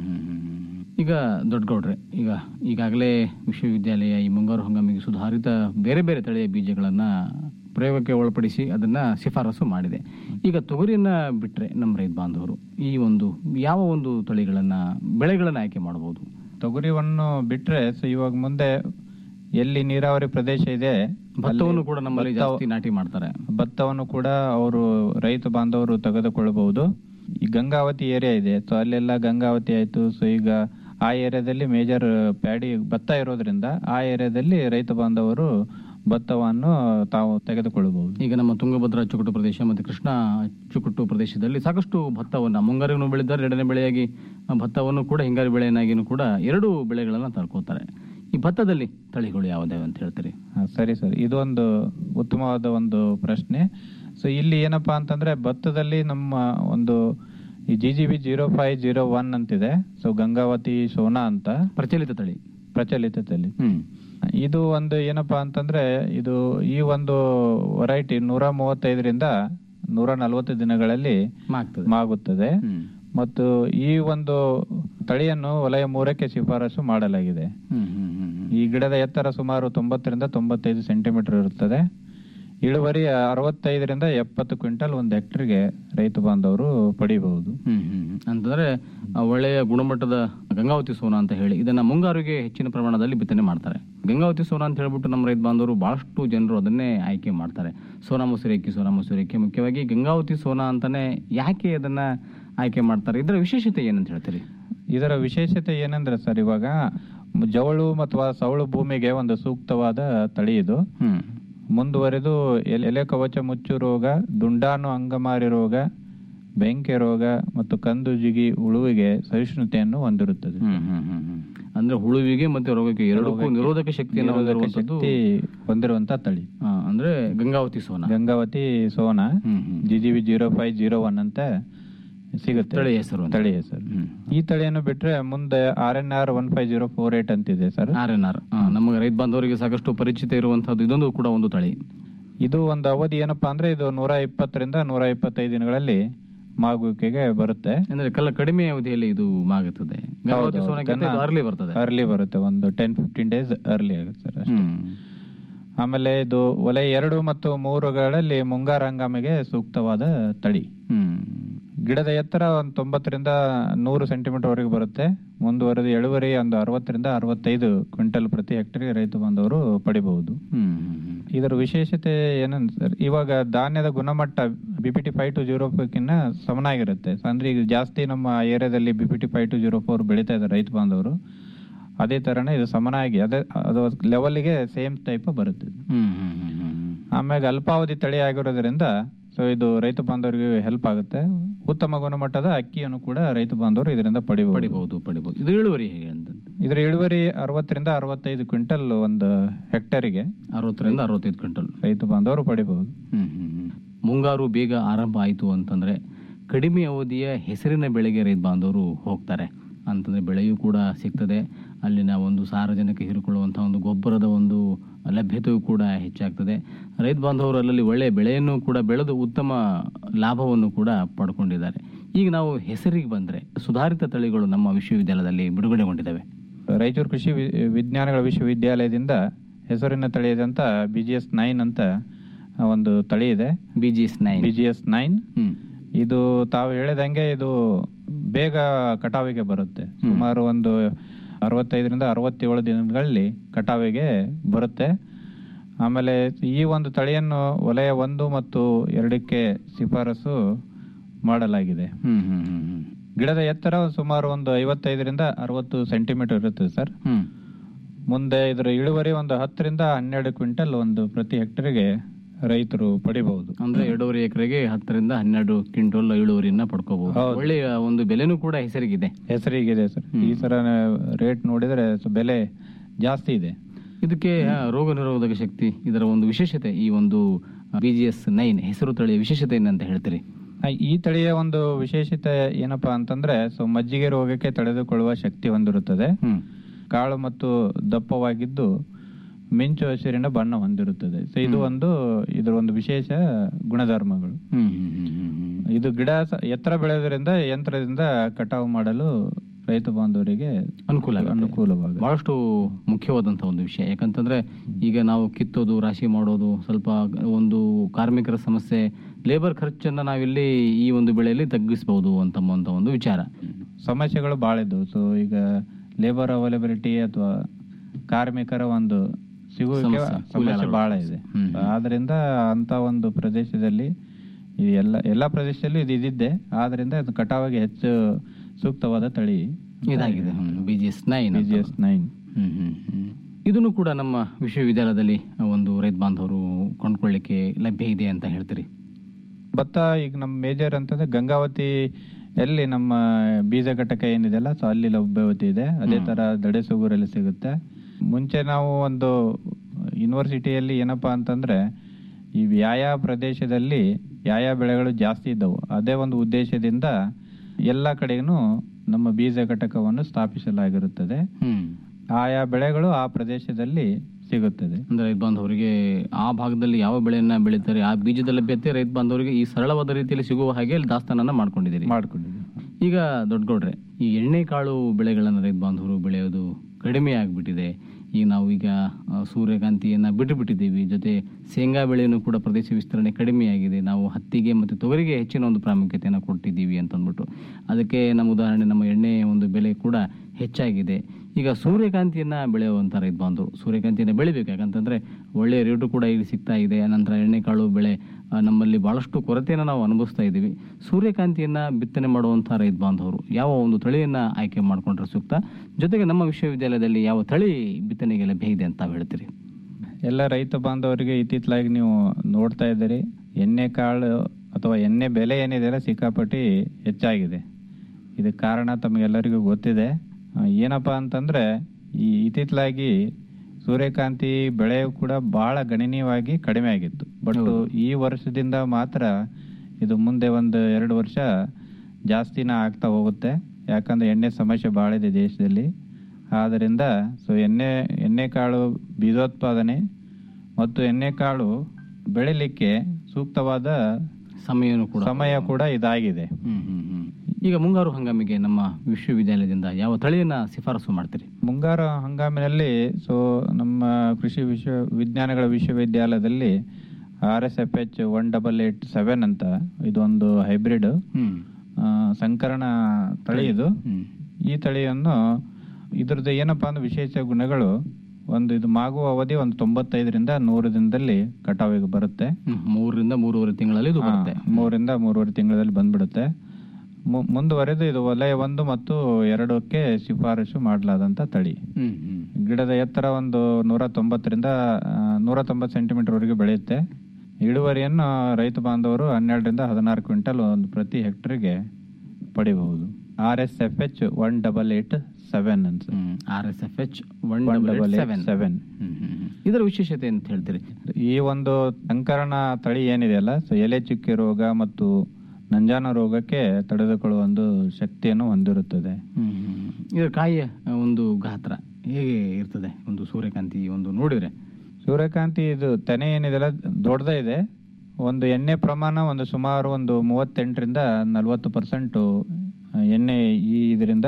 ಈಗ ದೊಡ್ಡಗೌಡ್ರೆ ಈಗ ಈಗಾಗಲೇ ವಿಶ್ವವಿದ್ಯಾಲಯ ಈ ಮುಂಗಾರು ಹಂಗಾಮಿಗೆ ಸುಧಾರಿತ ಬೇರೆ ಬೇರೆ ತಳಿಯ ಬೀಜಗಳನ್ನ ಪ್ರಯೋಗಕ್ಕೆ ಒಳಪಡಿಸಿ ಅದನ್ನ ಶಿಫಾರಸು ಮಾಡಿದೆ ಈಗ ತೊಗರಿಯನ್ನ ಬಿಟ್ರೆ ನಮ್ಮ ರೈತ ಬಾಂಧವರು ಈ ಒಂದು ಯಾವ ಒಂದು ತಳಿಗಳನ್ನ ಬೆಳೆಗಳನ್ನ ಆಯ್ಕೆ ಮಾಡಬಹುದು ತೊಗರಿವನ್ನು ಬಿಟ್ರೆ ಸೊ ಇವಾಗ ಮುಂದೆ ಎಲ್ಲಿ ನೀರಾವರಿ ಪ್ರದೇಶ ಇದೆ ಭತ್ತವನ್ನು ಅಲ್ಲಿ ಕೂಡ ನಮ್ಮಲ್ಲಿ ಭತ್ತ- ಜಾಸ್ತಿ ನಾಟಿ ಮಾಡ್ತಾರೆ ಭತ್ತವನ್ನು ಕೂಡ ಅವರು ರೈತ ಬಾಂಧವರು ತೆಗೆದುಕೊಳ್ಳಬಹುದು ಈ ಗಂಗಾವತಿ ಏರಿಯಾ ಇದೆ ಸೊ ಅಲ್ಲೆಲ್ಲ ಗಂಗಾವತಿ ಆಯ್ತು ಸೊ ಈಗ ಆ ಏರಿಯಾದಲ್ಲಿ ಮೇಜರ್ ಪ್ಯಾಡಿ ಭತ್ತ ಇರೋದ್ರಿಂದ ಆ ಏರಿಯಾದಲ್ಲಿ ರೈತ ಬಾಂಧವರು ಭತ್ತವನ್ನು ತಾವು ತೆಗೆದುಕೊಳ್ಳಬಹುದು ಈಗ ನಮ್ಮ ತುಂಗಭದ್ರಾ ಅಚ್ಚುಕಟ್ಟು ಪ್ರದೇಶ ಮತ್ತು ಕೃಷ್ಣ ಅಚ್ಚುಕಟ್ಟು ಪ್ರದೇಶದಲ್ಲಿ ಸಾಕಷ್ಟು ಭತ್ತವನ್ನ ಮುಂಗಾರಿನೂ ಬೆಳೆದಿದ್ದಾರೆ ಎರಡನೇ ಬೆಳೆಯಾಗಿ ಆ ಭತ್ತವನ್ನು ಕೂಡ ಹಿಂಗಾರಿ ಬೆಳೆಯನ್ನಾಗಿನೂ ಕೂಡ ಎರಡು ಬೆಳೆಗಳನ್ನ ತಳ್ಕೋತಾರೆ ಈ ಭತ್ತದಲ್ಲಿ ತಳಿಗಳು ಯಾವುದಾವೆ ಅಂತ ಹೇಳ್ತೀರಿ ಹಾ, ಸರಿ ಸರ್ ಇದೊಂದು ಉತ್ತಮವಾದ ಒಂದು ಪ್ರಶ್ನೆ ಸೊ ಇಲ್ಲಿ ಏನಪ್ಪಾ ಅಂತಂದ್ರೆ ಭತ್ತದಲ್ಲಿ ನಮ್ಮ ಒಂದು ಈ G G B zero five zero one ಅಂತಿದೆ ಸೊ ಗಂಗಾವತಿ ಸೋನಾ ಅಂತ ಪ್ರಚಲಿತ ತಳಿ ಪ್ರಚಲಿತ ತಳಿ ಇದು ಒಂದು ಏನಪ್ಪಾ ಅಂತಂದ್ರೆ ಇದು ಈ ಒಂದು ವೆರೈಟಿ ನೂರ ಮೂವತ್ತೈದರಿಂದ ನೂರ ನಲವತ್ತು ದಿನಗಳಲ್ಲಿ ಮಾಗುತ್ತದೆ ಮತ್ತು ಈ ಒಂದು ತಳಿಯನ್ನು ವಲಯ ಮೂರಕ್ಕೆ ಶಿಫಾರಸು ಮಾಡಲಾಗಿದೆ ಈ ಗಿಡದ ಎತ್ತರ ಸುಮಾರು ತೊಂಬತ್ತರಿಂದ ತೊಂಬತ್ತೈದು ಸೆಂಟಿಮೀಟರ್ ಇರುತ್ತದೆ ಇಳುವರಿ ಅರವತ್ತೈದರಿಂದ ಎಪ್ಪತ್ತು ಕ್ವಿಂಟಲ್ ಒಂದು ಹೆಕ್ಟರ್ಗೆ ರೈತ ಬಾಂಧವರು ಪಡಿಬಹುದು ಅಂತಂದ್ರೆ ಆ ಒಳ್ಳೆಯ ಗುಣಮಟ್ಟದ ಗಂಗಾವತಿ ಸೋನಾ ಅಂತ ಹೇಳಿ ಇದನ್ನ ಮುಂಗಾರಿಗೆ ಹೆಚ್ಚಿನ ಪ್ರಮಾಣದಲ್ಲಿ ಬಿತ್ತನೆ ಮಾಡ್ತಾರೆ ಗಂಗಾವತಿ ಸೋನಾ ಅಂತ ಹೇಳ್ಬಿಟ್ಟು ನಮ್ಮ ರೈತ ಬಾಂಧವರು ಬಹಳಷ್ಟು ಜನರು ಅದನ್ನೇ ಆಯ್ಕೆ ಮಾಡ್ತಾರೆ ಸೋನಾ ಮಸೂರಿ ಅಕ್ಕಿ ಸೋನಾ ಮಸೂರಿ ಅಕ್ಕಿ ಮುಖ್ಯವಾಗಿ ಗಂಗಾವತಿ ಸೋನಾ ಅಂತಾನೆ ಯಾಕೆ ಅದನ್ನ ಆಯ್ಕೆ ಮಾಡ್ತಾರೆ ಇದರ ವಿಶೇಷತೆ ಏನಂತ ಹೇಳ್ತೀರಿ ಇದರ ವಿಶೇಷತೆ ಏನಂದ್ರೆ ಸರ್ ಇವಾಗ ಜವಳು ಅಥವಾ ಸವಳು ಭೂಮಿಗೆ ಒಂದು ಸೂಕ್ತವಾದ ತಳಿ ಇದು ಮುಂದುವರೆದು ಎಲೆ ಎಲೆ ಕವಚ ಮುಚ್ಚು ರೋಗ ದುಂಡಾಣು ಅಂಗಮಾರಿ ರೋಗ ಬೆಂಕಿ ರೋಗ ಮತ್ತು ಕಂದು ಜಿಗಿ ಉಳುವಿಗೆ ಸಹಿಷ್ಣುತೆಯನ್ನು ಹೊಂದಿರುತ್ತದೆ ಅಂದ್ರೆ ಹುಳುವಿಗೆ ಮತ್ತೆ ರೋಗಕ್ಕೆ ಎರಡಕ್ಕೂ ರೋಗಕ್ಕೆ ನಿರೋಧಕ ಶಕ್ತಿಯನ್ನು ನಿರೋಧಕ ಹೊಂದಿರುವಂತದ್ದು ಶಕ್ತಿ ಹೊಂದಿರುವಂತ ತಳಿ ಆ, ಅಂದ್ರೆ Gangavathi Sona Gangavathi Sona G G B zero five zero one ಅಂತ ಸಿಗುತ್ತೆ ತಳಿ ಹೆಸರು ಅಂತ. ತಳಿ ಹೆಸರು ಈ ತಳಿಯನ್ನು ಬಿಟ್ರೆ ಮುಂದೆ R N R one five zero four eight ಅಂತಿದೆ ಸರ್ ಆರ್ ಎನ್ ಆರ್ ನಮಗೆ ರೈತ ಬಾಂಧವರಿಗೆ ಸಾಕಷ್ಟು ಪರಿಚಿತ ಇರುವಂತಹದ್ದು ಇದೊಂದು ಕೂಡ ಒಂದು ತಳಿ ಇದು ಒಂದು ಅವಧಿ ಏನಪ್ಪಾ ಅಂದ್ರೆ ಇದು ನೂರ ಇಪ್ಪತ್ತರಿಂದ ನೂರ ಇಪ್ಪತ್ತೈದು ದಿನಗಳಲ್ಲಿ ಮಾಗುವಿಕೆಗೆ ಬರುತ್ತೆ ಅಂದ್ರೆ ಕಲ್ಲ ಕಡಿಮೆ ಅವಧಿಯಲ್ಲಿ ಇದು ಮಾಗುತ್ತದೆ ಗರ್ಭವತಿ ಸೋನಕ್ಕಿಂತ ಇದು ಅರ್ಲಿ ಬರ್ತದೆ ಅರ್ಲಿ ಬರುತ್ತೆ ಒಂದು ಟೆನ್ ಫಿಫ್ಟೀನ್ ಡೇಸ್ ಅರ್ಲಿ ಆಗುತ್ತೆ ಸರ್ ಅಷ್ಟೇ. ಹ್ಮ್. ಆಮೇಲೆ ಇದು ವಲಯ ಎರಡು ಮತ್ತು ಮೂರುಗಳಲ್ಲಿ ಮುಂಗಾರು ಹಂಗಾಮಿಗೆ ಸೂಕ್ತವಾದ ತಳಿ ಹ್ಮ್ ಗಿಡದ ಎತ್ತರ ಒಂದು ತೊಂಬತ್ತರಿಂದ ನೂರು ಸೆಂಟಿಮೀಟರ್ ವರೆಗೆ ಬರುತ್ತೆ ಮುಂದುವರೆದ ಇಳುವರಿ ಒಂದು ಅರವತ್ತರಿಂದ ಅರವತ್ತೈದು ಕ್ವಿಂಟಲ್ ಪ್ರತಿ ಹೆಕ್ಟರ್ಗೆ ರೈತ ಬಾಂಧವರು ಪಡಿಬಹುದು ಹ್ಮ್ ಇದರ ವಿಶೇಷತೆ ಏನಂತ ಸರ್ ಇವಾಗ ಧಾನ್ಯದ ಗುಣಮಟ್ಟ B P T five two zero ಫೋರ್ಕಿನ್ನ ಸಮನಾಗಿರುತ್ತೆ ಅಂದ್ರೆ ಈಗ ಜಾಸ್ತಿ ನಮ್ಮ ಏರಿಯಾದಲ್ಲಿ B P T five two zero four ಬೆಳೀತಾ ಇದ್ದಾರೆ ರೈತ ಬಾಂಧವರು ಅದೇ ತರನೇ ಇದು ಸಮನಾಗಿ ಅದೇ ಅದು ಲೆವೆಲ್ಗೆ ಸೇಮ್ ಟೈಪ್ ಬರುತ್ತೆ ಇದು. ಹ್ಮ್ ಹ್ಮ್ ಹ್ಮ್ ಹ್ಮ್ ಆಮೇಲೆ ಅಲ್ಪಾವಧಿ ತಳಿ ಆಗಿರೋದ್ರಿಂದ ಸೊ ಇದು ರೈತ ಬಾಂಧವರಿಗೆ ಹೆಲ್ಪ್ ಆಗುತ್ತೆ ಉತ್ತಮ ಗುಣಮಟ್ಟದ ಅಕ್ಕಿಯನ್ನು ಕೂಡ ರೈತ ಬಾಂಧವರು ಇದರಿಂದ ಪಡಿಬಹುದು ಪಡಿಬಹುದು ಪಡಿಬಹುದು ಇದು ಇಳುವರಿ ಹೇಗೆ ಅಂತ ಇದರ ಇಳುವರಿ ಅರವತ್ತರಿಂದ ಅರವತ್ತೈದು ಕ್ವಿಂಟಲ್ ಒಂದು ಹೆಕ್ಟರಿಗೆ ಅರವತ್ತರಿಂದ ಅರವತ್ತೈದು ಕ್ವಿಂಟಲ್ ರೈತ ಬಾಂಧವರು ಪಡಿಬಹುದು ಹ್ಮ್ ಹ್ಮ್ ಹ್ಮ್. ಮುಂಗಾರು ಬೇಗ ಆರಂಭ ಆಯಿತು ಅಂತಂದ್ರೆ ಕಡಿಮೆ ಅವಧಿಯ ಹೆಸರಿನ ಬೆಳೆಗೆ ರೈತ ಬಾಂಧವರು ಹೋಗ್ತಾರೆ ಅಂತಂದ್ರೆ ಬೆಳೆಯೂ ಕೂಡ ಸಿಗ್ತದೆ ಅಲ್ಲಿನ ಒಂದು ಸಾರ್ವಜನಿಕ ಹೀರಿಕೊಳ್ಳುವಂಥ ಒಂದು ಗೊಬ್ಬರದ ಒಂದು ಲಭ್ಯತೆಯೂ ಕೂಡ ಹೆಚ್ಚಾಗ್ತದೆ ರೈತ ಬಾಂಧವರು ಅಲ್ಲಲ್ಲಿ ಒಳ್ಳೆಯ ಬೆಳೆಯನ್ನು ಕೂಡ ಬೆಳೆದು ಉತ್ತಮ ಲಾಭವನ್ನು ಕೂಡ ಪಡ್ಕೊಂಡಿದ್ದಾರೆ ಈಗ ನಾವು ಹೆಸರಿಗೆ ಬಂದ್ರೆ ಸುಧಾರಿತ ತಳಿಗಳು ನಮ್ಮ ವಿಶ್ವವಿದ್ಯಾಲಯದಲ್ಲಿ ಬಿಡುಗಡೆಗೊಂಡಿದ್ದಾವೆ ರಾಯಚೂರು ಕೃಷಿ ವಿ- ವಿಜ್ಞಾನಗಳ ವಿಶ್ವವಿದ್ಯಾಲಯದಿಂದ ಹೆಸರಿನ ತಳಿಯಾದಂತ ಬಿ ಜಿ ಎಸ್ ನೈನ್ ಅಂತ ಒಂದು ತಳಿ ಇದೆ B G S nine B G S nine ಹ್ಮ್ ಇದು ತಾವು ಹೇಳಿದಂಗೆ ಇದು ಬೇಗ ಕಟಾವಿಗೆ ಬರುತ್ತೆ ಸುಮಾರು ಒಂದು ಅರವತ್ತೈದರಿಂದ ಅರವತ್ತೇಳು ದಿನಗಳಲ್ಲಿ ಕಟಾವಿಗೆ ಬರುತ್ತೆ ಆಮೇಲೆ ಈ ಒಂದು ತಳಿಯನ್ನು ವಲಯ ಒಂದು ಮತ್ತು ಎರಡಕ್ಕೆ ಶಿಫಾರಸು ಮಾಡಲಾಗಿದೆ ಹ್ಮ್ ಹ್ಮ್ ಹ್ಮ್ ಹ್ಮ್ ಗಿಡದ ಎತ್ತರ ಸುಮಾರು ಒಂದು ಐವತ್ತೈದರಿಂದ ಅರವತ್ತು ಸೆಂಟಿಮೀಟರ್ ಇರುತ್ತೆ ಸರ್ ಹ್ಮ್ ಮುಂದೆ ಇದರ ಇಳುವರಿ ಒಂದು ಹತ್ತರಿಂದ ಹನ್ನೆರಡು ಕ್ವಿಂಟಲ್ ಒಂದು ಪ್ರತಿ ಹೆಕ್ಟರ್ಗೆ ರೈತರು ಪಡಿಬಹುದು ಅಂದ್ರೆ ಎರಡೂವರೆ ಎಕರೆಗೆ ಹತ್ತರಿಂದ ಹನ್ನೆರಡು ಕ್ವಿಂಟಲ್ ಇಳುವರಿಯನ್ನ ಪಡ್ಕೋಬಹುದು ಹೌದು. ಒಳ್ಳೆಯ ಒಂದು ಬೆಲೆನೂ ಕೂಡ ಹೆಸರಿಗಿದೆ ಹೆಸರಿಗಿದೆ ಸರ್ ಈ ಸರ ರೇಟ್ ನೋಡಿದ್ರೆ ಸ- ಬೆಲೆ ಜಾಸ್ತಿ ಇದೆ ಇದಕ್ಕೆ ಆ, ರೋಗ ನಿರೋಧಕ ಶಕ್ತಿ ಇದರ ಒಂದು ವಿಶೇಷತೆ ಈ ಒಂದು ಬಿ ಜಿ ಎಸ್ ನೈನ್ ಹೆಸರು ತಳಿಯ ವಿಶೇಷತೆ ಏನಂತ ಹೇಳ್ತೀರಿ ಆ, ಈ ತಳಿಯ ಒಂದು ವಿಶೇಷತೆ ಏನಪ್ಪಾ ಅಂತಂದ್ರೆ ಸೊ ಮಜ್ಜಿಗೆ ರೋಗಕ್ಕೆ ತಡೆದುಕೊಳ್ಳುವ ಶಕ್ತಿ ಹೊಂದಿರುತ್ತದೆ ಹ್ಮ್ ಕಾಳು ಮತ್ತು ದಪ್ಪವಾಗಿದ್ದು ಮಿಂಚು ಹಸಿರಿನ ಬಣ್ಣ ಹೊಂದಿರುತ್ತದೆ ಸೊ ಇದು ಒಂದು ಇದರ ಒಂದು ವಿಶೇಷ ಗುಣಧರ್ಮಗಳು ಹ್ಮ್ ಹ್ಮ್ ಹ್ಮ್ ಹ್ಮ್ ಹ್ಮ್. ಇದು ಗಿಡ ಸ- ಎತ್ತರ ಬೆಳೆಯೋದ್ರಿಂದ ಯಂತ್ರದಿಂದ ಕಟಾವು ಮಾಡಲು ರೈತ ಬಾಂಧವರಿಗೆ ಅನುಕೂಲ ಆಗುತ್ತೆ. ಅನುಕೂಲವಾಗುತ್ತೆ ಬಹಳಷ್ಟು ಮುಖ್ಯವಾದಂತಹ ಒಂದು ವಿಷಯ ಯಾಕಂತಂದ್ರೆ ಈಗ ನಾವು ಕಿತ್ತೋದು ರಾಶಿ ಮಾಡೋದು ಸ್ವಲ್ಪ ಒಂದು ಕಾರ್ಮಿಕರ ಸಮಸ್ಯೆ ಲೇಬರ್ ಖರ್ಚನ್ನ ನಾವಿಲ್ಲಿ ಈ ಒಂದು ಬೆಳೆಯಲ್ಲಿ ತಗ್ಗಿಸಬಹುದು ಅಂತ ಒಂದು ವಿಚಾರ ಸಮಸ್ಯೆಗಳು ಭಾಳ ಇದ್ದವು ಸೊ ಈಗ ಲೇಬರ್ ಅವೈಲಬಿಲಿಟಿ ಅಥವಾ ಕಾರ್ಮಿಕರ ಒಂದು ಸಿಗುವಿಕೆ ಸಮಸ್ಯೆ, ಕೂಲಿ ಸಮಸ್ಯೆ ಆಳುಗಳು. ಬಹಳ ಇದೆ ಹ್ಮ್. ಆದ್ರಿಂದ ಅಂತ ಒಂದು ಪ್ರದೇಶದಲ್ಲಿ ಇದು ಎಲ್ಲ ಎಲ್ಲ ಪ್ರದೇಶದಲ್ಲೂ ಇದು ಇದ್ದಿದ್ದೆ ಆದ್ರಿಂದ ಇದು ಕಟಾವಿಗೆ ಹೆಚ್ಚು ಸೂಕ್ತವಾದ ತಳಿ ಇದಾಗಿದೆ B G S nine B G S nine ಹ್ಮ್ ಹ್ಮ್ ಹ್ಮ್. ಇದನ್ನು ಕೂಡ ನಮ್ಮ ವಿಶ್ವವಿದ್ಯಾಲಯದಲ್ಲಿ ಒಂದು ರೈತ ಬಾಂಧವರು ಕೊಂಡ್ಕೊಳ್ಳಿಕ್ಕೆ ಲಭ್ಯ ಇದೆ ಅಂತ ಹೇಳ್ತೀರಿ ಭತ್ತ ಈಗ ನಮ್ಮ ಮೇಜರ್ ಅಂತಂದ್ರೆ ಗಂಗಾವತಿ ಎಲ್ಲಿ ನಮ್ಮ ಬೀಜ ಘಟಕ ಏನಿದೆಲ್ಲ ಸೊ ಅಲ್ಲಿ ಲಭ್ಯವತಿ ಇದೆ ಅದೇ ತರ ದಡೆಸೂಗೂರಲ್ಲಿ ಸಿಗುತ್ತೆ ಮುಂಚೆ ನಾವು ಒಂದು ಯೂನಿವರ್ಸಿಟಿಯಲ್ಲಿ ಏನಪ್ಪಾ ಅಂತಂದ್ರೆ ಈ ಯಾಯಾ ಪ್ರದೇಶದಲ್ಲಿ ಯಾಯಾ ಬೆಳೆಗಳು ಜಾಸ್ತಿ ಇದ್ದವು ಅದೇ ಒಂದು ಉದ್ದೇಶದಿಂದ ಎಲ್ಲ ಕಡೆಗೂ ನಮ್ಮ ಬೀಜ ಘಟಕವನ್ನು ಸ್ಥಾಪಿಸಲಾಗಿರುತ್ತದೆ ಹ್ಮ್ ಆಯಾ ಬೆಳೆಗಳು ಆ ಪ್ರದೇಶದಲ್ಲಿ ಸಿಗುತ್ತದೆ ಅಂದ್ರೆ ರೈತ ಬಾಂಧವರಿಗೆ ಆ ಭಾಗದಲ್ಲಿ ಯಾವ ಬೆಳೆಯನ್ನ ಬೆಳೀತಾರೆ ಆ ಬೀಜದ ಲಭ್ಯತೆ ರೈತ ಬಾಂಧವರಿಗೆ ಈ ಸರಳವಾದ ರೀತಿಯಲ್ಲಿ ಸಿಗುವ ಹಾಗೆ ಅಲ್ಲಿ ದಾಸ್ತಾನನ್ನ ಮಾಡ್ಕೊಂಡಿದ್ದೀರಿ ಮಾಡ್ಕೊಂಡಿದ್ದೀವಿ ಈಗ ದೊಡ್ಡಗೌಡ್ರೆ ಈ ಎಣ್ಣೆ ಕಾಳು ಬೆಳೆಗಳನ್ನು ರೈತ ಬಾಂಧವರು ಬೆಳೆಯೋದು ಕಡಿಮೆ ಆಗಿಬಿಟ್ಟಿದೆ ಈಗ ನಾವು ಈಗ ಆ, ಸೂರ್ಯಕಾಂತಿಯನ್ನ ಬಿಟ್ಟು ಬಿಟ್ಟಿದ್ದೀವಿ ಜೊತೆ ಶೇಂಗಾ ಬೆಳೆಯನ್ನು ಕೂಡ ಪ್ರದೇಶ ವಿಸ್ತರಣೆ ಕಡಿಮೆಯಾಗಿದೆ ನಾವು ಹತ್ತಿಗೆ ಮತ್ತು ತೊಗರಿಗೆ ಹೆಚ್ಚಿನ ಒಂದು ಪ್ರಾಮುಖ್ಯತೆಯನ್ನು ಕೊಟ್ಟಿದ್ದೀವಿ ಅಂತ ಅಂದ್ಬಿಟ್ಟು ಅದಕ್ಕೆ ನಮ್ಮ ಉದಾಹರಣೆ ನಮ್ಮ ಎಣ್ಣೆ ಒಂದು ಬೆಲೆ ಕೂಡ ಹೆಚ್ಚಾಗಿದೆ ಈಗ ಸೂರ್ಯಕಾಂತಿಯನ್ನ ಬೆಳೆಯುವಂತ ರೈತ ಬಾಂಧವರು ಸೂರ್ಯಕಾಂತಿಯನ್ನ ಬೆಳಿಬೇಕು ಯಾಕಂತಂದ್ರೆ ಒಳ್ಳೆಯ ರೇಟು ಕೂಡ ಇಲ್ಲಿ ಸಿಗ್ತಾ ಇದೆ ನಂತರ ಎಣ್ಣೆಕಾಳು ಬೆಳೆ ಆ, ನಮ್ಮಲ್ಲಿ ಬಹಳಷ್ಟು ಕೊರತೆಯನ್ನು ನಾವು ಅನುಭವಿಸ್ತಾ ಇದ್ದೀವಿ ಸೂರ್ಯಕಾಂತಿಯನ್ನ ಬಿತ್ತನೆ ಮಾಡುವಂತ ರೈತ ಬಾಂಧವರು ಯಾವ ಒಂದು ತಳಿಯನ್ನ ಆಯ್ಕೆ ಮಾಡ್ಕೊಂಡ್ರೆ ಸೂಕ್ತ ಜೊತೆಗೆ ನಮ್ಮ ವಿಶ್ವವಿದ್ಯಾಲಯದಲ್ಲಿ ಯಾವ ತಳಿ ಬಿತ್ತನೆಗೆ ಲಭ್ಯ ಇದೆ ಅಂತ ತಾವು ಹೇಳ್ತೀರಿ ಎಲ್ಲ ರೈತ ಬಾಂಧವರಿಗೆ ಇತ್ತಿತ್ತಲಾಗಿ ನೀವು ನೋಡ್ತಾ ಇದ್ದೀರಿ ಎಣ್ಣೆ ಕಾಳು ಅಥವಾ ಎಣ್ಣೆ ಬೆಲೆ ಏನಿದೆ ಸಿಕ್ಕಾಪಟ್ಟಿ ಹೆಚ್ಚಾಗಿದೆ ಇದಕ್ಕೆ ಕಾರಣ ತಮಗೆಲ್ಲರಿಗೂ ಗೊತ್ತಿದೆ ಆ, ಏನಪ್ಪಾ ಅಂತಂದ್ರೆ ಈ ಇತ್ತಿತ್ತಲಾಗಿ ಸೂರ್ಯಕಾಂತಿ ಬೆಳೆಯು ಕೂಡ ಬಹಳ ಗಣನೀಯವಾಗಿ ಕಡಿಮೆ ಆಗಿತ್ತು ಬಟ್ ಈ ವರ್ಷದಿಂದ ಮಾತ್ರ ಇದು ಮುಂದೆ ಒಂದು ಎರಡು ವರ್ಷ ಜಾಸ್ತಿನ ಆಗ್ತಾ ಹೋಗುತ್ತೆ ಯಾಕಂದರೆ ಎಣ್ಣೆ ಸಮಸ್ಯೆ ಭಾಳ ಇದೆ ದೇಶದಲ್ಲಿ ಆದ್ದರಿಂದ ಸೊ ಎಣ್ಣೆ ಎಣ್ಣೆಕಾಳು ಬೀಜೋತ್ಪಾದನೆ ಮತ್ತು ಎಣ್ಣೆಕಾಳು ಬೆಳಿಲಿಕ್ಕೆ ಸೂಕ್ತವಾದ ಸಮಯನೂ ಕೂಡ ಸಮಯ ಕೂಡ ಇದಾಗಿದೆ ಹ್ಮ್ ಹ್ಮ್ ಹ್ಮ್ ಈಗ ಮುಂಗಾರು ಹಂಗಾಮಿಗೆ ನಮ್ಮ ವಿಶ್ವವಿದ್ಯಾಲಯದಿಂದ ಯಾವ ತಳಿಯನ್ನ ಶಿಫಾರಸು ಮಾಡ್ತೀರಿ ಮುಂಗಾರು ಹಂಗಾಮಿನಲ್ಲಿ ಸೊ ನಮ್ಮ ಕೃಷಿ ವಿಶ್ವ ವಿಜ್ಞಾನಗಳ ವಿಶ್ವವಿದ್ಯಾಲಯದಲ್ಲಿ R S F H one double eight seven ಅಂತ ಇದೊಂದು ಹೈಬ್ರಿಡ್ ಹ್ಮ್ ಆ, ಸಂಕರಣ ತಳಿ ಇದು ಹ್ಮ್ ಈ ತಳಿಯನ್ನು ಇದ್ರದ್ದು ಏನಪ್ಪಾ ಅಂದ್ರೆ ವಿಶೇಷ ಗುಣಗಳು ಒಂದು ಇದು ಮಾಗುವ ಅವಧಿ ಒಂದು ತೊಂಬತ್ತೈದರಿಂದ ನೂರು ದಿನದಲ್ಲಿ ಕಟಾವಿಗೆ ಬರುತ್ತೆ ಹ್ಮ್. ಮೂರರಿಂದ ಮೂರುವರೆ ತಿಂಗಳಲ್ಲಿ ಇದು ಬರುತ್ತೆ ಹಾ, ಮೂರಿಂದ ಮೂರುವರೆ ತಿಂಗಳಲ್ಲಿ ಬಂದ್ಬಿಡುತ್ತೆ ಮು- ಮುಂದುವರೆದು ಇದು ವಲಯ ಒಂದು ಮತ್ತು ಎರಡಕ್ಕೆ ಶಿಫಾರಸು ಮಾಡಲಾದಂತ ತಳಿ ಹ್ಮ್ ಹ್ಮ್ ಗಿಡದ ಎತ್ತರ ಒಂದು ನೂರ ತೊಂಬತ್ತರಿಂದ ಆ, ನೂರ ತೊಂಬತ್ತು ಸೆಂಟಿಮೀಟರ್ ವರೆಗೆ ಬೆಳೆಯುತ್ತೆ ಇಳುವರಿಯನ್ನು ರೈತ ಬಾಂಧವರು ಹನ್ನೆರಡರಿಂದ ಹದಿನಾರು ಕ್ವಿಂಟಲ್ ಒಂದು ಪ್ರತಿ ಹೆಕ್ಟರ್ಗೆ ಪಡಿಬಹುದು R S F H one double eight seven ಅಂತ ಹ್ಮ್ R S F H one one double double seven seven ಇದರ ವಿಶೇಷತೆ ಅಂತ ಹೇಳ್ತೀರಿ ಈ ಒಂದು ಸಂಕರಣ ತಳಿ ಏನಿದೆಯಲ್ಲ ಸೊ ಎಲೆ ಚುಕ್ಕೆ ರೋಗ ಮತ್ತು ನಂಜಾನ ರೋಗಕ್ಕೆ ತಡೆದುಕೊಳ್ಳುವ ಒಂದು ಶಕ್ತಿಯನ್ನು ಹೊಂದಿರುತ್ತದೆ ಹ್ಮ್ ಹ್ಮ್. ಇದರ ಕಾಯಿಯ ಒಂದು ಗಾತ್ರ ಹೇಗೆ ಇರ್ತದೆ ಒಂದು ಸೂರ್ಯಕಾಂತಿ ಒಂದು ನೋಡಿದ್ರೆ ಸೂರ್ಯಕಾಂತಿ ಇದು ತೆನೆ ಏನಿದೆಯಲ್ಲ ದೊಡ್ಡದೇ ಇದೆ ಒಂದು ಎಣ್ಣೆ ಪ್ರಮಾಣ ಒಂದು ಸುಮಾರು ಒಂದು ಮೂವತ್ತೆಂಟರಿಂದ ನಲವತ್ತು ಪರ್ಸೆಂಟ್ ಎಣ್ಣೆ ಈ ಇದರಿಂದ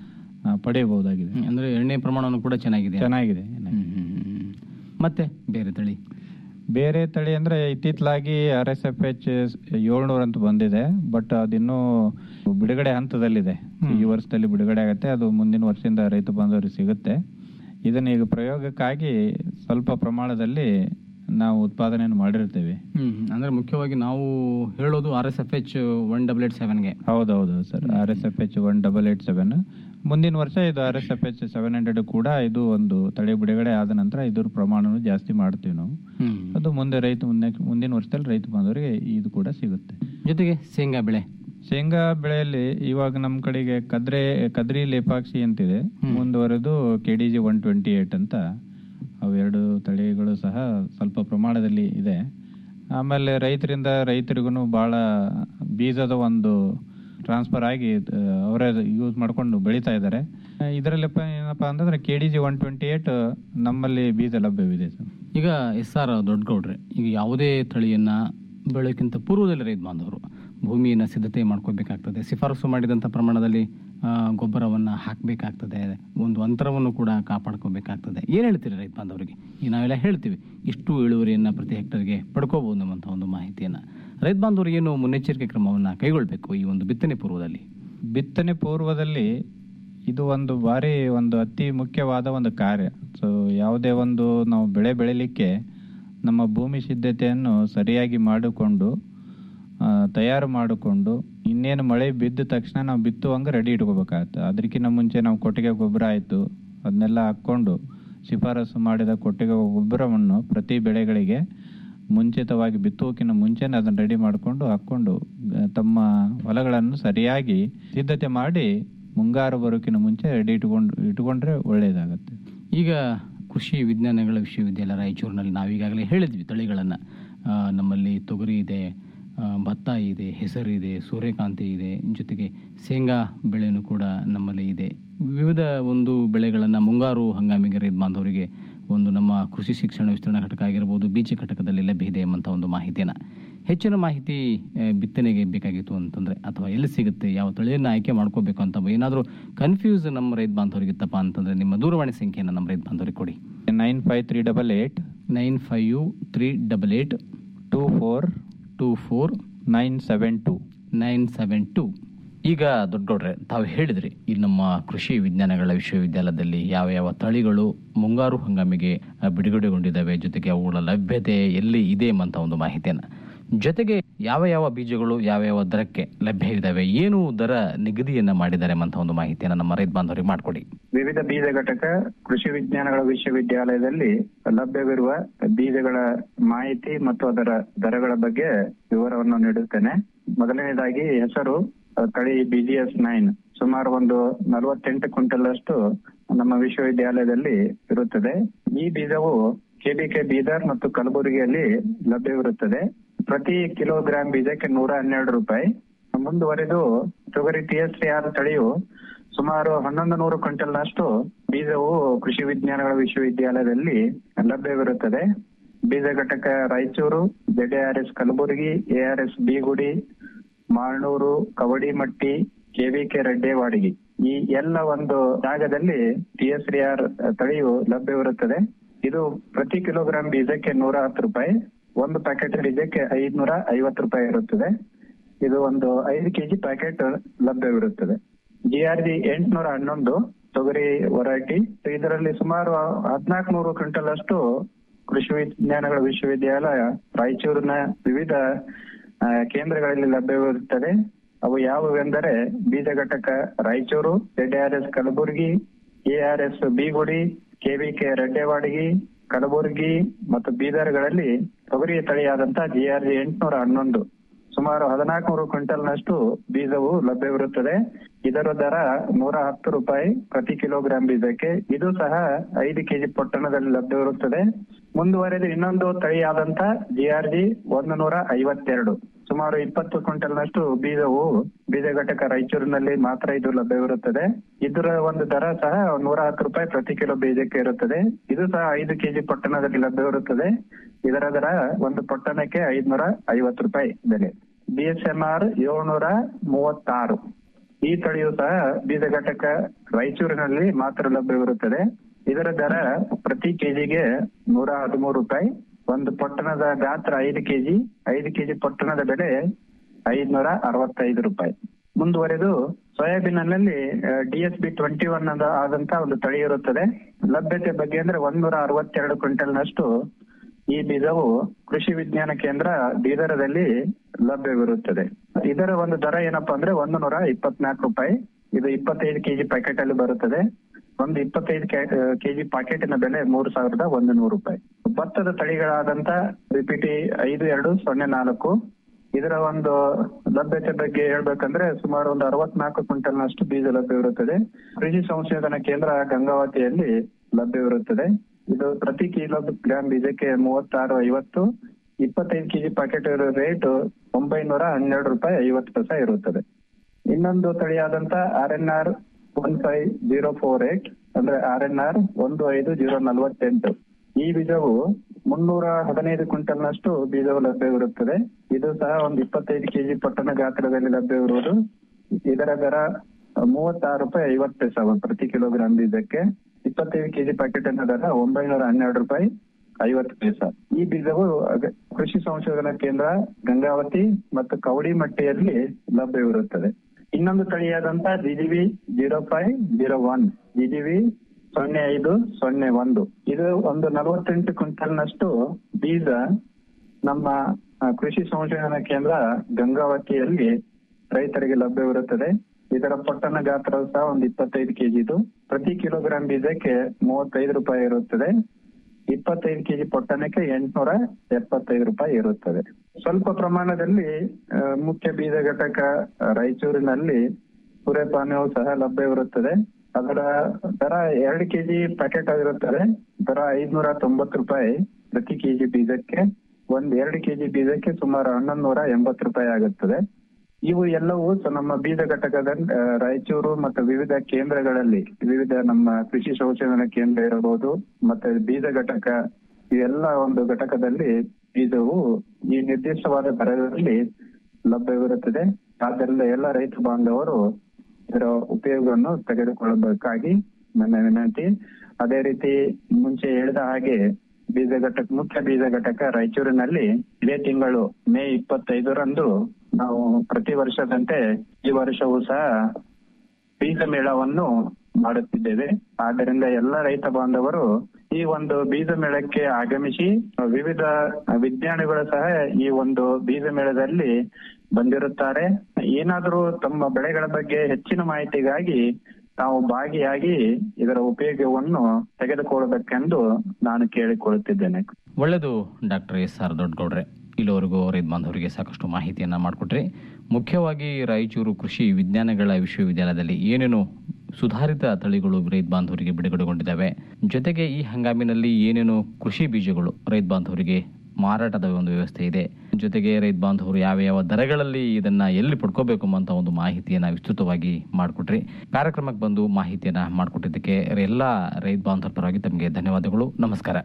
ಆ, ಪಡೆಯಬಹುದಾಗಿದೆ ಹ್ಮ್. ಅಂದ್ರೆ ಎಣ್ಣೆ ಪ್ರಮಾಣವನ್ನು ಕೂಡ ಚೆನ್ನಾಗಿದೆ ಚೆನ್ನಾಗಿದೆ ಹ್ಮ್ ಹ್ಮ್ ಹ್ಮ್. ಮತ್ತೆ ಬೇರೆ ತಳಿ ಬೇರೆ ತಳಿ ಅಂದ್ರೆ ಇತ್ತಿತ್ತಲಾಗಿ ಆರ್ ಎಸ್ ಎಫ್ ಎಚ್ ಏಳ್ನೂರ ಅಂತ ಬಂದಿದೆ ಬಟ್ ಅದಿನ್ನೂ ಬಿಡುಗಡೆ ಹಂತದಲ್ಲಿದೆ ಈ ವರ್ಷದಲ್ಲಿ ಬಿಡುಗಡೆ ಆಗುತ್ತೆ ಅದು ಮುಂದಿನ ವರ್ಷದಿಂದ ರೈತ ಬಾಂಧವರಿಗೆ ಸಿಗುತ್ತೆ ಇದನ್ನ ಈಗ ಪ್ರಯೋಗಕ್ಕಾಗಿ ಸ್ವಲ್ಪ ಪ್ರಮಾಣದಲ್ಲಿ ನಾವು ಉತ್ಪಾದನೆಯನ್ನು ಮಾಡಿರ್ತೇವೆ ಹ್ಮ್ ಹ್ಮ್. ಅಂದ್ರೆ ಮುಖ್ಯವಾಗಿ ನಾವು ಹೇಳೋದು R S F H one double eight ಸೆವೆನ್ಗೆ ಹೌದೌದು sir R S F H one double eight seven ಮುಂದಿನ ವರ್ಷ ಇದು R S F H seven hundred ಕೂಡ ಇದು ಒಂದು ತಳಿ ಬಿಡುಗಡೆ ಆದ ನಂತರ ಇದ್ರ ಪ್ರಮಾಣವನ್ನು ಜಾಸ್ತಿ ಮಾಡ್ತೀವಿ ನಾವು ಹ್ಮ್ ಅದು ಮುಂದೆ ರೈತ ಮುಂದೆ ಮುಂದಿನ ವರ್ಷದಲ್ಲಿ ರೈತ ಬಾಂಧವರಿಗೆ ಇದು ಕೂಡ ಸಿಗುತ್ತೆ ಜೊತೆಗೆ ಶೇಂಗಾ ಬೆಳೆ ಶೇಂಗಾ ಬೆಳೆಯಲ್ಲಿ ಇವಾಗ ನಮ್ಮ ಕಡೆಗೆ ಕದ್ರೆ ಕದ್ರಿ ಲೇಪಾಕ್ಷಿ ಅಂತಿದೆ ಮುಂದುವರೆದು K D G one twenty eight ಅಂತ ಅವೆರಡು ತಳಿಗಳು ಸಹ ಸ್ವಲ್ಪ ಪ್ರಮಾಣದಲ್ಲಿ ಇದೆ ಆಮೇಲೆ ರೈತರಿಂದ ರೈತರಿಗೂ ಬಹಳ ಬೀಜದ ಒಂದು ಟ್ರಾನ್ಸ್ಫರ್ ಆಗಿ ಆ, ಅವರೇ ಯೂಸ್ ಮಾಡ್ಕೊಂಡು ಬೆಳೀತಾ ಇದ್ದಾರೆ ಇದರಲ್ಲಿ ಏನಪ್ಪಾ ಅಂತಂದ್ರೆ K D G one twenty eight ನಮ್ಮಲ್ಲಿ ಬೀಜ ಲಭ್ಯವಿದೆ ಸರ್ ಈಗ ಎಸ್ ಆರ್ ದೊಡ್ಡಗೌಡ್ರೆ ಈಗ ಯಾವುದೇ ತಳಿಯನ್ನ ಬೆಳೆಯೋಕ್ಕಿಂತ ಪೂರ್ವದಲ್ಲಿ ರೈತ ಬಾಂಧವರು ಭೂಮಿಯನ್ನು ಸಿದ್ಧತೆ ಮಾಡ್ಕೋಬೇಕಾಗ್ತದೆ ಶಿಫಾರಸು ಮಾಡಿದಂಥ ಪ್ರಮಾಣದಲ್ಲಿ ಆ, ಗೊಬ್ಬರವನ್ನ ಹಾಕಬೇಕಾಗ್ತದೆ ಒಂದು ಅಂತರವನ್ನು ಕೂಡ ಕಾಪಾಡ್ಕೋಬೇಕಾಗ್ತದೆ ಏನು ಹೇಳ್ತೀರಿ ರೈತ ಬಾಂಧವರಿಗೆ ಈಗ ನಾವೆಲ್ಲ ಹೇಳ್ತೀವಿ ಇಷ್ಟು ಇಳುವರಿಯನ್ನು ಪ್ರತಿ ಹೆಕ್ಟರ್ಗೆ ಪಡ್ಕೋಬಹುದು ಅನ್ನುವಂಥ ಒಂದು ಮಾಹಿತಿಯನ್ನು ರೈತ ಬಾಂಧವರು ಏನು ಮುನ್ನೆಚ್ಚರಿಕೆ ಕ್ರಮವನ್ನು ಕೈಗೊಳ್ಳಬೇಕು ಈ ಒಂದು ಬಿತ್ತನೆ ಪೂರ್ವದಲ್ಲಿ ಬಿತ್ತನೆ ಪೂರ್ವದಲ್ಲಿ ಇದು ಒಂದು ಬಾರಿ ಒಂದು ಅತಿ ಮುಖ್ಯವಾದ ಒಂದು ಕಾರ್ಯ ಸೊ ಯಾವುದೇ ಒಂದು ನಾವು ಬೆಳೆ ಬೆಳಿಲಿಕ್ಕೆ ನಮ್ಮ ಭೂಮಿ ಸಿದ್ಧತೆಯನ್ನು ಸರಿಯಾಗಿ ಮಾಡಿಕೊಂಡು ಆ, ತಯಾರು ಮಾಡಿಕೊಂಡು ಇನ್ನೇನು ಮಳೆ ಬಿದ್ದ ತಕ್ಷಣ ನಾವು ಬಿತ್ತುವಂಗೆ ರೆಡಿ ಇಟ್ಕೋಬೇಕಾಗತ್ತೆ ಅದಕ್ಕಿಂತ ಮುಂಚೆ ನಾವು ಕೊಟ್ಟಿಗೆ ಗೊಬ್ಬರ ಆಯಿತು ಅದನ್ನೆಲ್ಲ ಹಾಕ್ಕೊಂಡು ಶಿಫಾರಸು ಮಾಡಿದ ಕೊಟ್ಟಿಗೆ ಗೊಬ್ಬರವನ್ನು ಪ್ರತಿ ಬೆಳೆಗಳಿಗೆ ಮುಂಚಿತವಾಗಿ ಬಿತ್ತುವಕ್ಕಿಂತ ಮುಂಚೆನೇ ಅದನ್ನು ರೆಡಿ ಮಾಡಿಕೊಂಡು ಹಾಕ್ಕೊಂಡು ಆ, ತಮ್ಮ ಹೊಲಗಳನ್ನು ಸರಿಯಾಗಿ ಸಿದ್ಧತೆ ಮಾಡಿ ಮುಂಗಾರು ಬರೋಕ್ಕಿಂತ ಮುಂಚೆ ರೆಡಿ ಇಟ್ಕೊಂಡು ಇಟ್ಕೊಂಡ್ರೆ ಒಳ್ಳೆಯದಾಗತ್ತೆ ಈಗ ಕೃಷಿ ವಿಜ್ಞಾನಗಳ ವಿಶ್ವವಿದ್ಯಾಲಯ ರಾಯಚೂರಿನಲ್ಲಿ ನಾವೀಗಾಗಲೇ ಹೇಳಿದ್ವಿ ತಳಿಗಳನ್ನು ನಮ್ಮಲ್ಲಿ ತೊಗರಿ ಇದೆ ಆ, ಭತ್ತ ಇದೆ ಹೆಸರು ಇದೆ ಸೂರ್ಯಕಾಂತಿ ಇದೆ ಜೊತೆಗೆ ಶೇಂಗಾ ಬೆಳೆನೂ ಕೂಡ ನಮ್ಮಲ್ಲಿ ಇದೆ ವಿವಿಧ ಒಂದು ಬೆಳೆಗಳನ್ನು ಮುಂಗಾರು ಹಂಗಾಮಿಗೆ ರೈತ ಬಾಂಧವರಿಗೆ ಒಂದು ನಮ್ಮ ಕೃಷಿ ಶಿಕ್ಷಣ ವಿಸ್ತರಣಾ ಘಟಕ ಆಗಿರ್ಬೋದು ಬೀಜ ಘಟಕದಲ್ಲಿ ಲಭ್ಯ ಇದೆ ಎಂಬಂಥ ಒಂದು ಮಾಹಿತಿಯನ್ನು ಹೆಚ್ಚಿನ ಮಾಹಿತಿ ಆ, ಬಿತ್ತನೆಗೆ ಬೇಕಾಗಿತ್ತು ಅಂತಂದ್ರೆ ಅಥವಾ ಎಲ್ಲಿ ಸಿಗುತ್ತೆ ಯಾವ ತಳಿಯನ್ನು ಆಯ್ಕೆ ಮಾಡ್ಕೋಬೇಕು ಅಂತ ಏನಾದರೂ ಕನ್ಫ್ಯೂಸ್ ನಮ್ಮ ರೈತ ಬಾಂಧವರಿಗೆ ಇತ್ತಪ್ಪ ಅಂತಂದ್ರೆ ನಿಮ್ಮ ದೂರವಾಣಿ ಸಂಖ್ಯೆಯನ್ನು ನಮ್ಮ ರೈತ ಬಾಂಧವರಿಗೆ ಕೊಡಿ nine five three double eight nine five three double eight two four two four nine seven two nine seven two ಈಗ ದೊಡ್ಡಗೌಡ್ರೆ ತಾವು ಹೇಳಿದ್ರಿ ಈ ನಮ್ಮ ಕೃಷಿ ವಿಜ್ಞಾನಗಳ ವಿಶ್ವವಿದ್ಯಾಲಯದಲ್ಲಿ ಯಾವ ಯಾವ ತಳಿಗಳು ಮುಂಗಾರು ಹಂಗಾಮಿಗೆ ಆ, ಬಿಡುಗಡೆಗೊಂಡಿದ್ದಾವೆ ಜೊತೆಗೆ ಅವುಗಳ ಲಭ್ಯತೆ ಎಲ್ಲಿ ಇದೆ ಎಂಬಂತ ಒಂದು ಮಾಹಿತಿಯನ್ನು ಜೊತೆಗೆ ಯಾವ ಯಾವ ಬೀಜಗಳು ಯಾವ ಯಾವ ದರಕ್ಕೆ ಲಭ್ಯ ಇದ್ದಾವೆ ಏನು ದರ ನಿಗದಿಯನ್ನ ಮಾಡಿದ್ದಾರೆ ಎಂಬಂತ ಒಂದು ಮಾಹಿತಿಯನ್ನು ನಮ್ಮ ರೈತ ಬಾಂಧವರಿಗೆ ಮಾಡಿಕೊಡಿ ವಿವಿಧ ಬೀಜ ಘಟಕ ಕೃಷಿ ವಿಜ್ಞಾನಗಳ ವಿಶ್ವವಿದ್ಯಾಲಯದಲ್ಲಿ ಲಭ್ಯವಿರುವ ಬೀಜಗಳ ಮಾಹಿತಿ ಮತ್ತು ಅದರ ದರಗಳ ಬಗ್ಗೆ ವಿವರವನ್ನು ನೀಡುತ್ತೇನೆ ಮೊದಲನೇದಾಗಿ ಹೆಸರು ಅಹ್, ತಳಿ ಬಿಜಿಎಸ್ ನೈನ್ ಸುಮಾರು ಒಂದು ನಲವತ್ತೆಂಟು ಕ್ವಿಂಟಲ್ ಅಷ್ಟು ನಮ್ಮ ವಿಶ್ವವಿದ್ಯಾಲಯದಲ್ಲಿ ಇರುತ್ತದೆ ಈ ಬೀಜವು ಕೆಬಿಕೆ ಬೀದರ್ ಮತ್ತು ಕಲಬುರಗಿಯಲ್ಲಿ ಲಭ್ಯವಿರುತ್ತದೆ ಪ್ರತಿ ಕಿಲೋಗ್ರಾಂ ಬೀಜಕ್ಕೆ ನೂರ ಹನ್ನೆರಡು ರೂಪಾಯಿ ಮುಂದುವರೆದು ತೊಗರಿ ಟಿ ಎಸ್ ಆರ್ ತಳಿಯು ಸುಮಾರು ಹನ್ನೊಂದು ನೂರು ಕ್ವಿಂಟಲ್ನಷ್ಟು ಬೀಜವು ಕೃಷಿ ವಿಜ್ಞಾನಗಳ ವಿಶ್ವವಿದ್ಯಾಲಯದಲ್ಲಿ ಲಭ್ಯವಿರುತ್ತದೆ ಬೀಜ ಘಟಕ Raichur JDRS Kalaburagi ARS Bigudi Malnur Kavadimatti KVK Reddewadigi ಈ ಎಲ್ಲ ಒಂದು ಜಾಗದಲ್ಲಿ ಟಿಎಸ್ರಿಆರ್ ತಳಿಯು ಲಭ್ಯವಿರುತ್ತದೆ ಇದು ಪ್ರತಿ ಕಿಲೋಗ್ರಾಂ ಬೀಜಕ್ಕೆ ನೂರ ಹತ್ತು ರೂಪಾಯಿ ಒಂದು ಪ್ಯಾಕೆಟ್ ಬೀಜಕ್ಕೆ ಐದ್ನೂರ ಐವತ್ತು ರೂಪಾಯಿ ಇರುತ್ತದೆ ಇದು ಒಂದು ಐದು ಕೆಜಿ ಪ್ಯಾಕೆಟ್ ಲಭ್ಯವಿರುತ್ತದೆ ಜಿಆರ್ಜಿ ಎಂಟ್ನೂರ ಹನ್ನೊಂದು ತೊಗರಿ ವೆರೈಟಿ ಇದರಲ್ಲಿ ಸುಮಾರು ಹದಿನಾಲ್ಕು ನೂರು ಕ್ವಿಂಟಲ್ ಅಷ್ಟು ಕೃಷಿ ವಿಜ್ಞಾನಗಳ ವಿಶ್ವವಿದ್ಯಾಲಯ ರಾಯಚೂರಿನ ವಿವಿಧ ಆ, ಕೇಂದ್ರಗಳಲ್ಲಿ ಲಭ್ಯವಿರುತ್ತದೆ ಅವು ಯಾವುವೆಂದರೆ ಬೀಜ ಘಟಕ Raichur S Kalaburagi ARS Bigudi KVK Reddewadigi Kalaburagi ಮತ್ತು ಬೀದರ್ಗಳಲ್ಲಿ ತೊಗರಿ ತಳಿಯಾದಂತಹ ಜಿಆರ್ಜಿ ಎಂಟ್ನೂರ ಹನ್ನೊಂದು ಸುಮಾರು ಹದಿನಾಲ್ಕುನೂರು ಕ್ವಿಂಟಲ್ನಷ್ಟು ಬೀಜವು ಲಭ್ಯವಿರುತ್ತದೆ ಇದರ ದರ ನೂರ ಹತ್ತು ರೂಪಾಯಿ ಪ್ರತಿ ಕಿಲೋಗ್ರಾಂ ಬೀಜಕ್ಕೆ ಇದು ಸಹ ಐದು ಕೆಜಿ ಪೊಟ್ಟಣದಲ್ಲಿ ಲಭ್ಯವಿರುತ್ತದೆ ಮುಂದುವರೆದು ಇನ್ನೊಂದು ತಳಿಯಾದಂತ ಜಿಆರ್ಜಿ ಒಂದು ನೂರ ಐವತ್ತೆರಡು ಸುಮಾರು ಇಪ್ಪತ್ತು ಕ್ವಿಂಟಲ್ನಷ್ಟು ಬೀಜವು ಬೀಜ ಘಟಕ ರಾಯಚೂರಿನಲ್ಲಿ ಮಾತ್ರ ಇದು ಲಭ್ಯವಿರುತ್ತದೆ ಇದರ ಒಂದು ದರ ಸಹ ನೂರ ಹತ್ತು ರೂಪಾಯಿ ಪ್ರತಿ ಕಿಲೋ ಬೀಜಕ್ಕೆ ಇರುತ್ತದೆ ಇದು ಸಹ ಐದು ಕೆಜಿ ಪೊಟ್ಟಣದಲ್ಲಿ ಲಭ್ಯವಿರುತ್ತದೆ ಇದರ ದರ ಒಂದು ಪೊಟ್ಟಣಕ್ಕೆ ಐದ್ನೂರ ಐವತ್ತು ರೂಪಾಯಿ ಬೆಲೆ ಬಿಎಸ್ಎಂಆರ್ ಏಳ್ನೂರ ಮೂವತ್ತಾರು ಈ ತಳಿಯು ಸಹ ಬೀಜ ಘಟಕ ರಾಯಚೂರಿನಲ್ಲಿ ಮಾತ್ರ ಲಭ್ಯವಿರುತ್ತದೆ ಇದರ ದರ ಪ್ರತಿ ಕೆಜಿಗೆ ನೂರ ಹದಿಮೂರು ರೂಪಾಯಿ ಒಂದು ಪೊಟ್ಟಣದ ಗಾತ್ರ ಐದು ಕೆಜಿ ಐದು ಕೆಜಿ ಪೊಟ್ಟಣದ ಬೆಲೆ ಐದ್ನೂರ ಅರವತ್ತೈದು ರೂಪಾಯಿ ಮುಂದುವರೆದು ಸೋಯಾಬೀನ್ನಲ್ಲಿ ಡಿಎಸ್ ಬಿ ಟ್ವೆಂಟಿ ಒನ್ ಆದಂತ ಒಂದು ತಳಿ ಇರುತ್ತದೆ ಲಭ್ಯತೆ ಬಗ್ಗೆ ಅಂದ್ರೆ ಒಂದೂರ ಅರವತ್ತೆರಡು ಕ್ವಿಂಟಲ್ನಷ್ಟು ಈ ಬೀಜವು ಕೃಷಿ ವಿಜ್ಞಾನ ಕೇಂದ್ರ ಬೀದರದಲ್ಲಿ ಲಭ್ಯವಿರುತ್ತದೆ ಇದರ ಒಂದು ದರ ಏನಪ್ಪಾ ಅಂದ್ರೆ ಒಂದು ನೂರ ಇಪ್ಪತ್ನಾಲ್ಕು ರೂಪಾಯಿ ಇದು ಇಪ್ಪತ್ತೈದು ಕೆಜಿ ಪ್ಯಾಕೆಟ್ ಅಲ್ಲಿ ಬರುತ್ತದೆ ಒಂದು ಇಪ್ಪತ್ತೈದು ಕೆಜಿ ಪ್ಯಾಕೆಟಿನ ಬೆಲೆ ಮೂರು ಸಾವಿರದ ಒಂದು ನೂರು ರೂಪಾಯಿ ಭತ್ತದ ತಳಿಗಳಾದಂತ ಬಿಪಿಟಿ ಐದು ಎರಡು ಸೊನ್ನೆ ನಾಲ್ಕು ಇದರ ಒಂದು ಲಭ್ಯತೆ ಬಗ್ಗೆ ಹೇಳ್ಬೇಕಂದ್ರೆ ಸುಮಾರು ಒಂದು ಅರವತ್ನಾಲ್ಕು ಕ್ವಿಂಟಲ್ನಷ್ಟು ಬೀಜ ಲಭ್ಯವಿರುತ್ತದೆ ಕೃಷಿ ಸಂಶೋಧನಾ ಕೇಂದ್ರ ಗಂಗಾವತಿಯಲ್ಲಿ ಲಭ್ಯವಿರುತ್ತದೆ ಇದು ಪ್ರತಿ ಕಿಲೋ ಗ್ರಾಮ್ ಬೀಜಕ್ಕೆ ಮೂವತ್ತಾರು ಐವತ್ತು ಇಪ್ಪತ್ತೈದು ಕೆಜಿ ಪ್ಯಾಕೆಟ್ ಇರೋ ರೇಟ್ ಒಂಬೈನೂರ ಹನ್ನೆರಡು ರೂಪಾಯಿ ಐವತ್ತು ಪೈಸೆ ಇರುತ್ತದೆ ಇನ್ನೊಂದು ತಳಿಯಾದಂತ R N R one five zero four eight ಅಂದ್ರೆ ಆರ್ ಎನ್ ಆರ್ ಒಂದು ಐದು ಜೀರೋ ನಲವತ್ತೆಂಟು ಈ ಬೀಜವು ಮುನ್ನೂರ ಹದಿನೈದು ಕ್ವಿಂಟಲ್ನಷ್ಟು ಬೀಜವು ಲಭ್ಯವಿರುತ್ತದೆ ಇದು ಸಹ ಒಂದು ಇಪ್ಪತ್ತೈದು ಕೆಜಿ ಪಟ್ಟಣ ಗಾತ್ರದಲ್ಲಿ ಲಭ್ಯವಿರುವುದು ಇದರ ದರ ಮೂವತ್ತಾರು ರೂಪಾಯಿ ಐವತ್ತು ಪೈಸಾ ಪ್ರತಿ ಕಿಲೋಗ್ರಾಂ ಬೀಜಕ್ಕೆ ಇಪ್ಪತ್ತೈದು ಕೆಜಿ ಪ್ಯಾಕೆಟ್ ಅನ್ನ ದರ ಒಂಬೈನೂರ ಹನ್ನೆರಡು ರೂಪಾಯಿ ಐವತ್ತು ಪೈಸಾ ಈ ಬೀಜವು ಅಗ- ಕೃಷಿ ಸಂಶೋಧನಾ ಕೇಂದ್ರ ಗಂಗಾವತಿ ಮತ್ತು ಕವಡಿಮಟ್ಟಿಯಲ್ಲಿ ಲಭ್ಯವಿರುತ್ತದೆ ಇನ್ನೊಂದು ತಳಿಯಾದಂತ GGV zero five zero one GGV ಸೊನ್ನೆ ಐದು ಸೊನ್ನೆ ಒಂದು ಇದು ಒಂದು ನಲವತ್ತೆಂಟು ಕ್ವಿಂಟಲ್ನಷ್ಟು ಬೀಜ ನಮ್ಮ ಆ, ಕೃಷಿ ಸಂಶೋಧನಾ ಕೇಂದ್ರ ಗಂಗಾವತಿಯಲ್ಲಿ ರೈತರಿಗೆ ಲಭ್ಯವಿರುತ್ತದೆ ಇದರ ಪೊಟ್ಟಣ ಗಾತ್ರ ಸಹ ಒಂದು ಇಪ್ಪತ್ತೈದು ಕೆಜಿದು ಪ್ರತಿ ಕಿಲೋಗ್ರಾಂ ಬೀಜಕ್ಕೆ ಮೂವತ್ತೈದು ರೂಪಾಯಿ ಇರುತ್ತದೆ ಇಪ್ಪತ್ತೈದು ಕೆಜಿ ಪೊಟ್ಟಣಕ್ಕೆ ಎಂಟ್ನೂರ ಎಪ್ಪತ್ತೈದು ರೂಪಾಯಿ ಇರುತ್ತದೆ ಸ್ವಲ್ಪ ಪ್ರಮಾಣದಲ್ಲಿ ಆ, ಮುಖ್ಯ ಬೀಜ ಘಟಕ ಆ, ರಾಯಚೂರಿನಲ್ಲಿ ಸೂರ್ಯಪಾನವು ಸಹ ಲಭ್ಯವಿರುತ್ತದೆ ಅದರ ದರ ಎರಡು ಕೆಜಿ ಪ್ಯಾಕೆಟ್ ಆಗಿರುತ್ತದೆ ದರ ಐದ್ನೂರ ತೊಂಬತ್ತು ರೂಪಾಯಿ ಪ್ರತಿ ಕೆಜಿ ಬೀಜಕ್ಕೆ ಒಂದ್ ಎರಡು ಕೆಜಿ ಬೀಜಕ್ಕೆ ಸುಮಾರು ಹನ್ನೊಂದು ನೂರ ಎಂಬತ್ತು ರೂಪಾಯಿ ಆಗುತ್ತದೆ ಇವು ಎಲ್ಲವೂ ಸ- ನಮ್ಮ ಬೀಜ ಘಟಕದ ಆ, ರಾಯಚೂರು ಮತ್ತು ವಿವಿಧ ಕೇಂದ್ರಗಳಲ್ಲಿ ವಿವಿಧ ನಮ್ಮ ಕೃಷಿ ಸಂಶೋಧನಾ ಕೇಂದ್ರ ಇರಬಹುದು ಮತ್ತೆ ಬೀಜ ಘಟಕ ಇವೆಲ್ಲ ಒಂದು ಘಟಕದಲ್ಲಿ ಬೀಜವು ಈ ನಿರ್ದಿಷ್ಟವಾದ ದರದಲ್ಲಿ ಲಭ್ಯವಿರುತ್ತದೆ ಆದ್ದರಿಂದ ಎಲ್ಲ ರೈತ ಬಾಂಧವರು ಇದರ ಉಪಯೋಗವನ್ನು ತೆಗೆದುಕೊಳ್ಳಬೇಕಾಗಿ ನನ್ನ ವಿನಂತಿ ಅದೇ ರೀತಿ ಮುಂಚೆ ಹೇಳಿದ ಹಾಗೆ ಬೀಜ ಘಟಕ ಮುಖ್ಯ ಬೀಜ ಘಟಕ ರಾಯಚೂರಿನಲ್ಲಿ ಇದೇ ತಿಂಗಳು ಮೇ ಇಪ್ಪತ್ತೈದರಂದು ನಾವು ಪ್ರತಿ ವರ್ಷದಂತೆ ಈ ವರ್ಷವೂ ಸಹ ಬೀಜ ಮೇಳವನ್ನು ಮಾಡುತ್ತಿದ್ದೇವೆ ಆದ್ದರಿಂದ ಎಲ್ಲ ರೈತ ಬಾಂಧವರು ಈ ಒಂದು ಬೀಜ ಮೇಳಕ್ಕೆ ಆಗಮಿಸಿ ವಿವಿಧ ವಿಜ್ಞಾನಿಗಳು ಸಹ ಈ ಒಂದು ಬೀಜ ಮೇಳದಲ್ಲಿ ಬಂದಿರುತ್ತಾರೆ ಏನಾದರೂ ತಮ್ಮ ಬೆಳೆಗಳ ಬಗ್ಗೆ ಹೆಚ್ಚಿನ ಮಾಹಿತಿಗಾಗಿ ತಾವು ಭಾಗಿಯಾಗಿ ಇದರ ಉಪಯೋಗವನ್ನು ತೆಗೆದುಕೊಳ್ಳಬೇಕೆಂದು ನಾನು ಕೇಳಿಕೊಳ್ಳುತ್ತಿದ್ದೇನೆ ಒಳ್ಳೆಯದು ಡಾಕ್ಟರ್ ಎಸ್ ಆರ್ ದೊಡ್ಡಗೌಡ್ರೆ ಇಲ್ಲಿವರೆಗೂ ರೈತ ಬಾಂಧವರಿಗೆ ಸಾಕಷ್ಟು ಮಾಹಿತಿಯನ್ನು ಮಾಡಿಕೊಟ್ರಿ ಮುಖ್ಯವಾಗಿ ರಾಯಚೂರು ಕೃಷಿ ವಿಜ್ಞಾನಗಳ ವಿಶ್ವವಿದ್ಯಾಲಯದಲ್ಲಿ ಏನೇನು ಸುಧಾರಿತ ತಳಿಗಳು ರೈತ ಬಾಂಧವರಿಗೆ ಬಿಡುಗಡೆಗೊಂಡಿದ್ದಾವೆ ಜೊತೆಗೆ ಈ ಹಂಗಾಮಿನಲ್ಲಿ ಏನೇನು ಕೃಷಿ ಬೀಜಗಳು ರೈತ ಬಾಂಧವರಿಗೆ ಮಾರಾಟದ ಒಂದು ವ್ಯವಸ್ಥೆ ಇದೆ ಜೊತೆಗೆ ರೈತ ಬಾಂಧವರು ಯಾವ ಯಾವ ದರಗಳಲ್ಲಿ ಇದನ್ನ ಎಲ್ಲಿ ಪಡ್ಕೋಬೇಕು ಅಂತ ಒಂದು ಮಾಹಿತಿಯನ್ನ ವಿಸ್ತೃತವಾಗಿ ಮಾಡಿಕೊಟ್ರಿ ಕಾರ್ಯಕ್ರಮಕ್ಕೆ ಬಂದು ಮಾಹಿತಿಯನ್ನ ಮಾಡಿಕೊಟ್ಟಿದ್ದಕ್ಕೆ ಎಲ್ಲ ರೈತ ಬಾಂಧವರ ಪರವಾಗಿ ತಮಗೆ ಧನ್ಯವಾದಗಳು ನಮಸ್ಕಾರ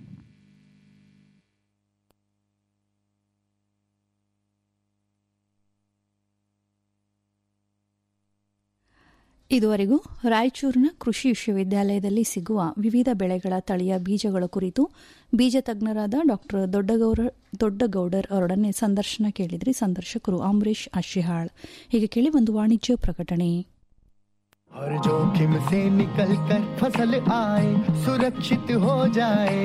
ಇದುವರೆಗೂ ರಾಯಚೂರಿನ ಕೃಷಿ ವಿಶ್ವವಿದ್ಯಾಲಯದಲ್ಲಿ ಸಿಗುವ ವಿವಿಧ ಬೆಳೆಗಳ ತಳಿಯ ಬೀಜಗಳ ಕುರಿತು ಬೀಜ ತಜ್ಞರಾದ ಡಾ ದೊಡ್ಡಗೌರ ದೊಡ್ಡಗೌಡರ್ ಅವರೊಡನೆ ಸಂದರ್ಶನ ಕೇಳಿದ್ರಿ ಸಂದರ್ಶಕರು ಅಂಬರೀಶ್ ಅಶಿಹಾಳ್ ಹೀಗೆ ಕೇಳಿ ಒಂದು ವಾಣಿಜ್ಯ ಪ್ರಕಟಣೆ हर जोखिम से निकल कर फसल आए सुरक्षित हो जाए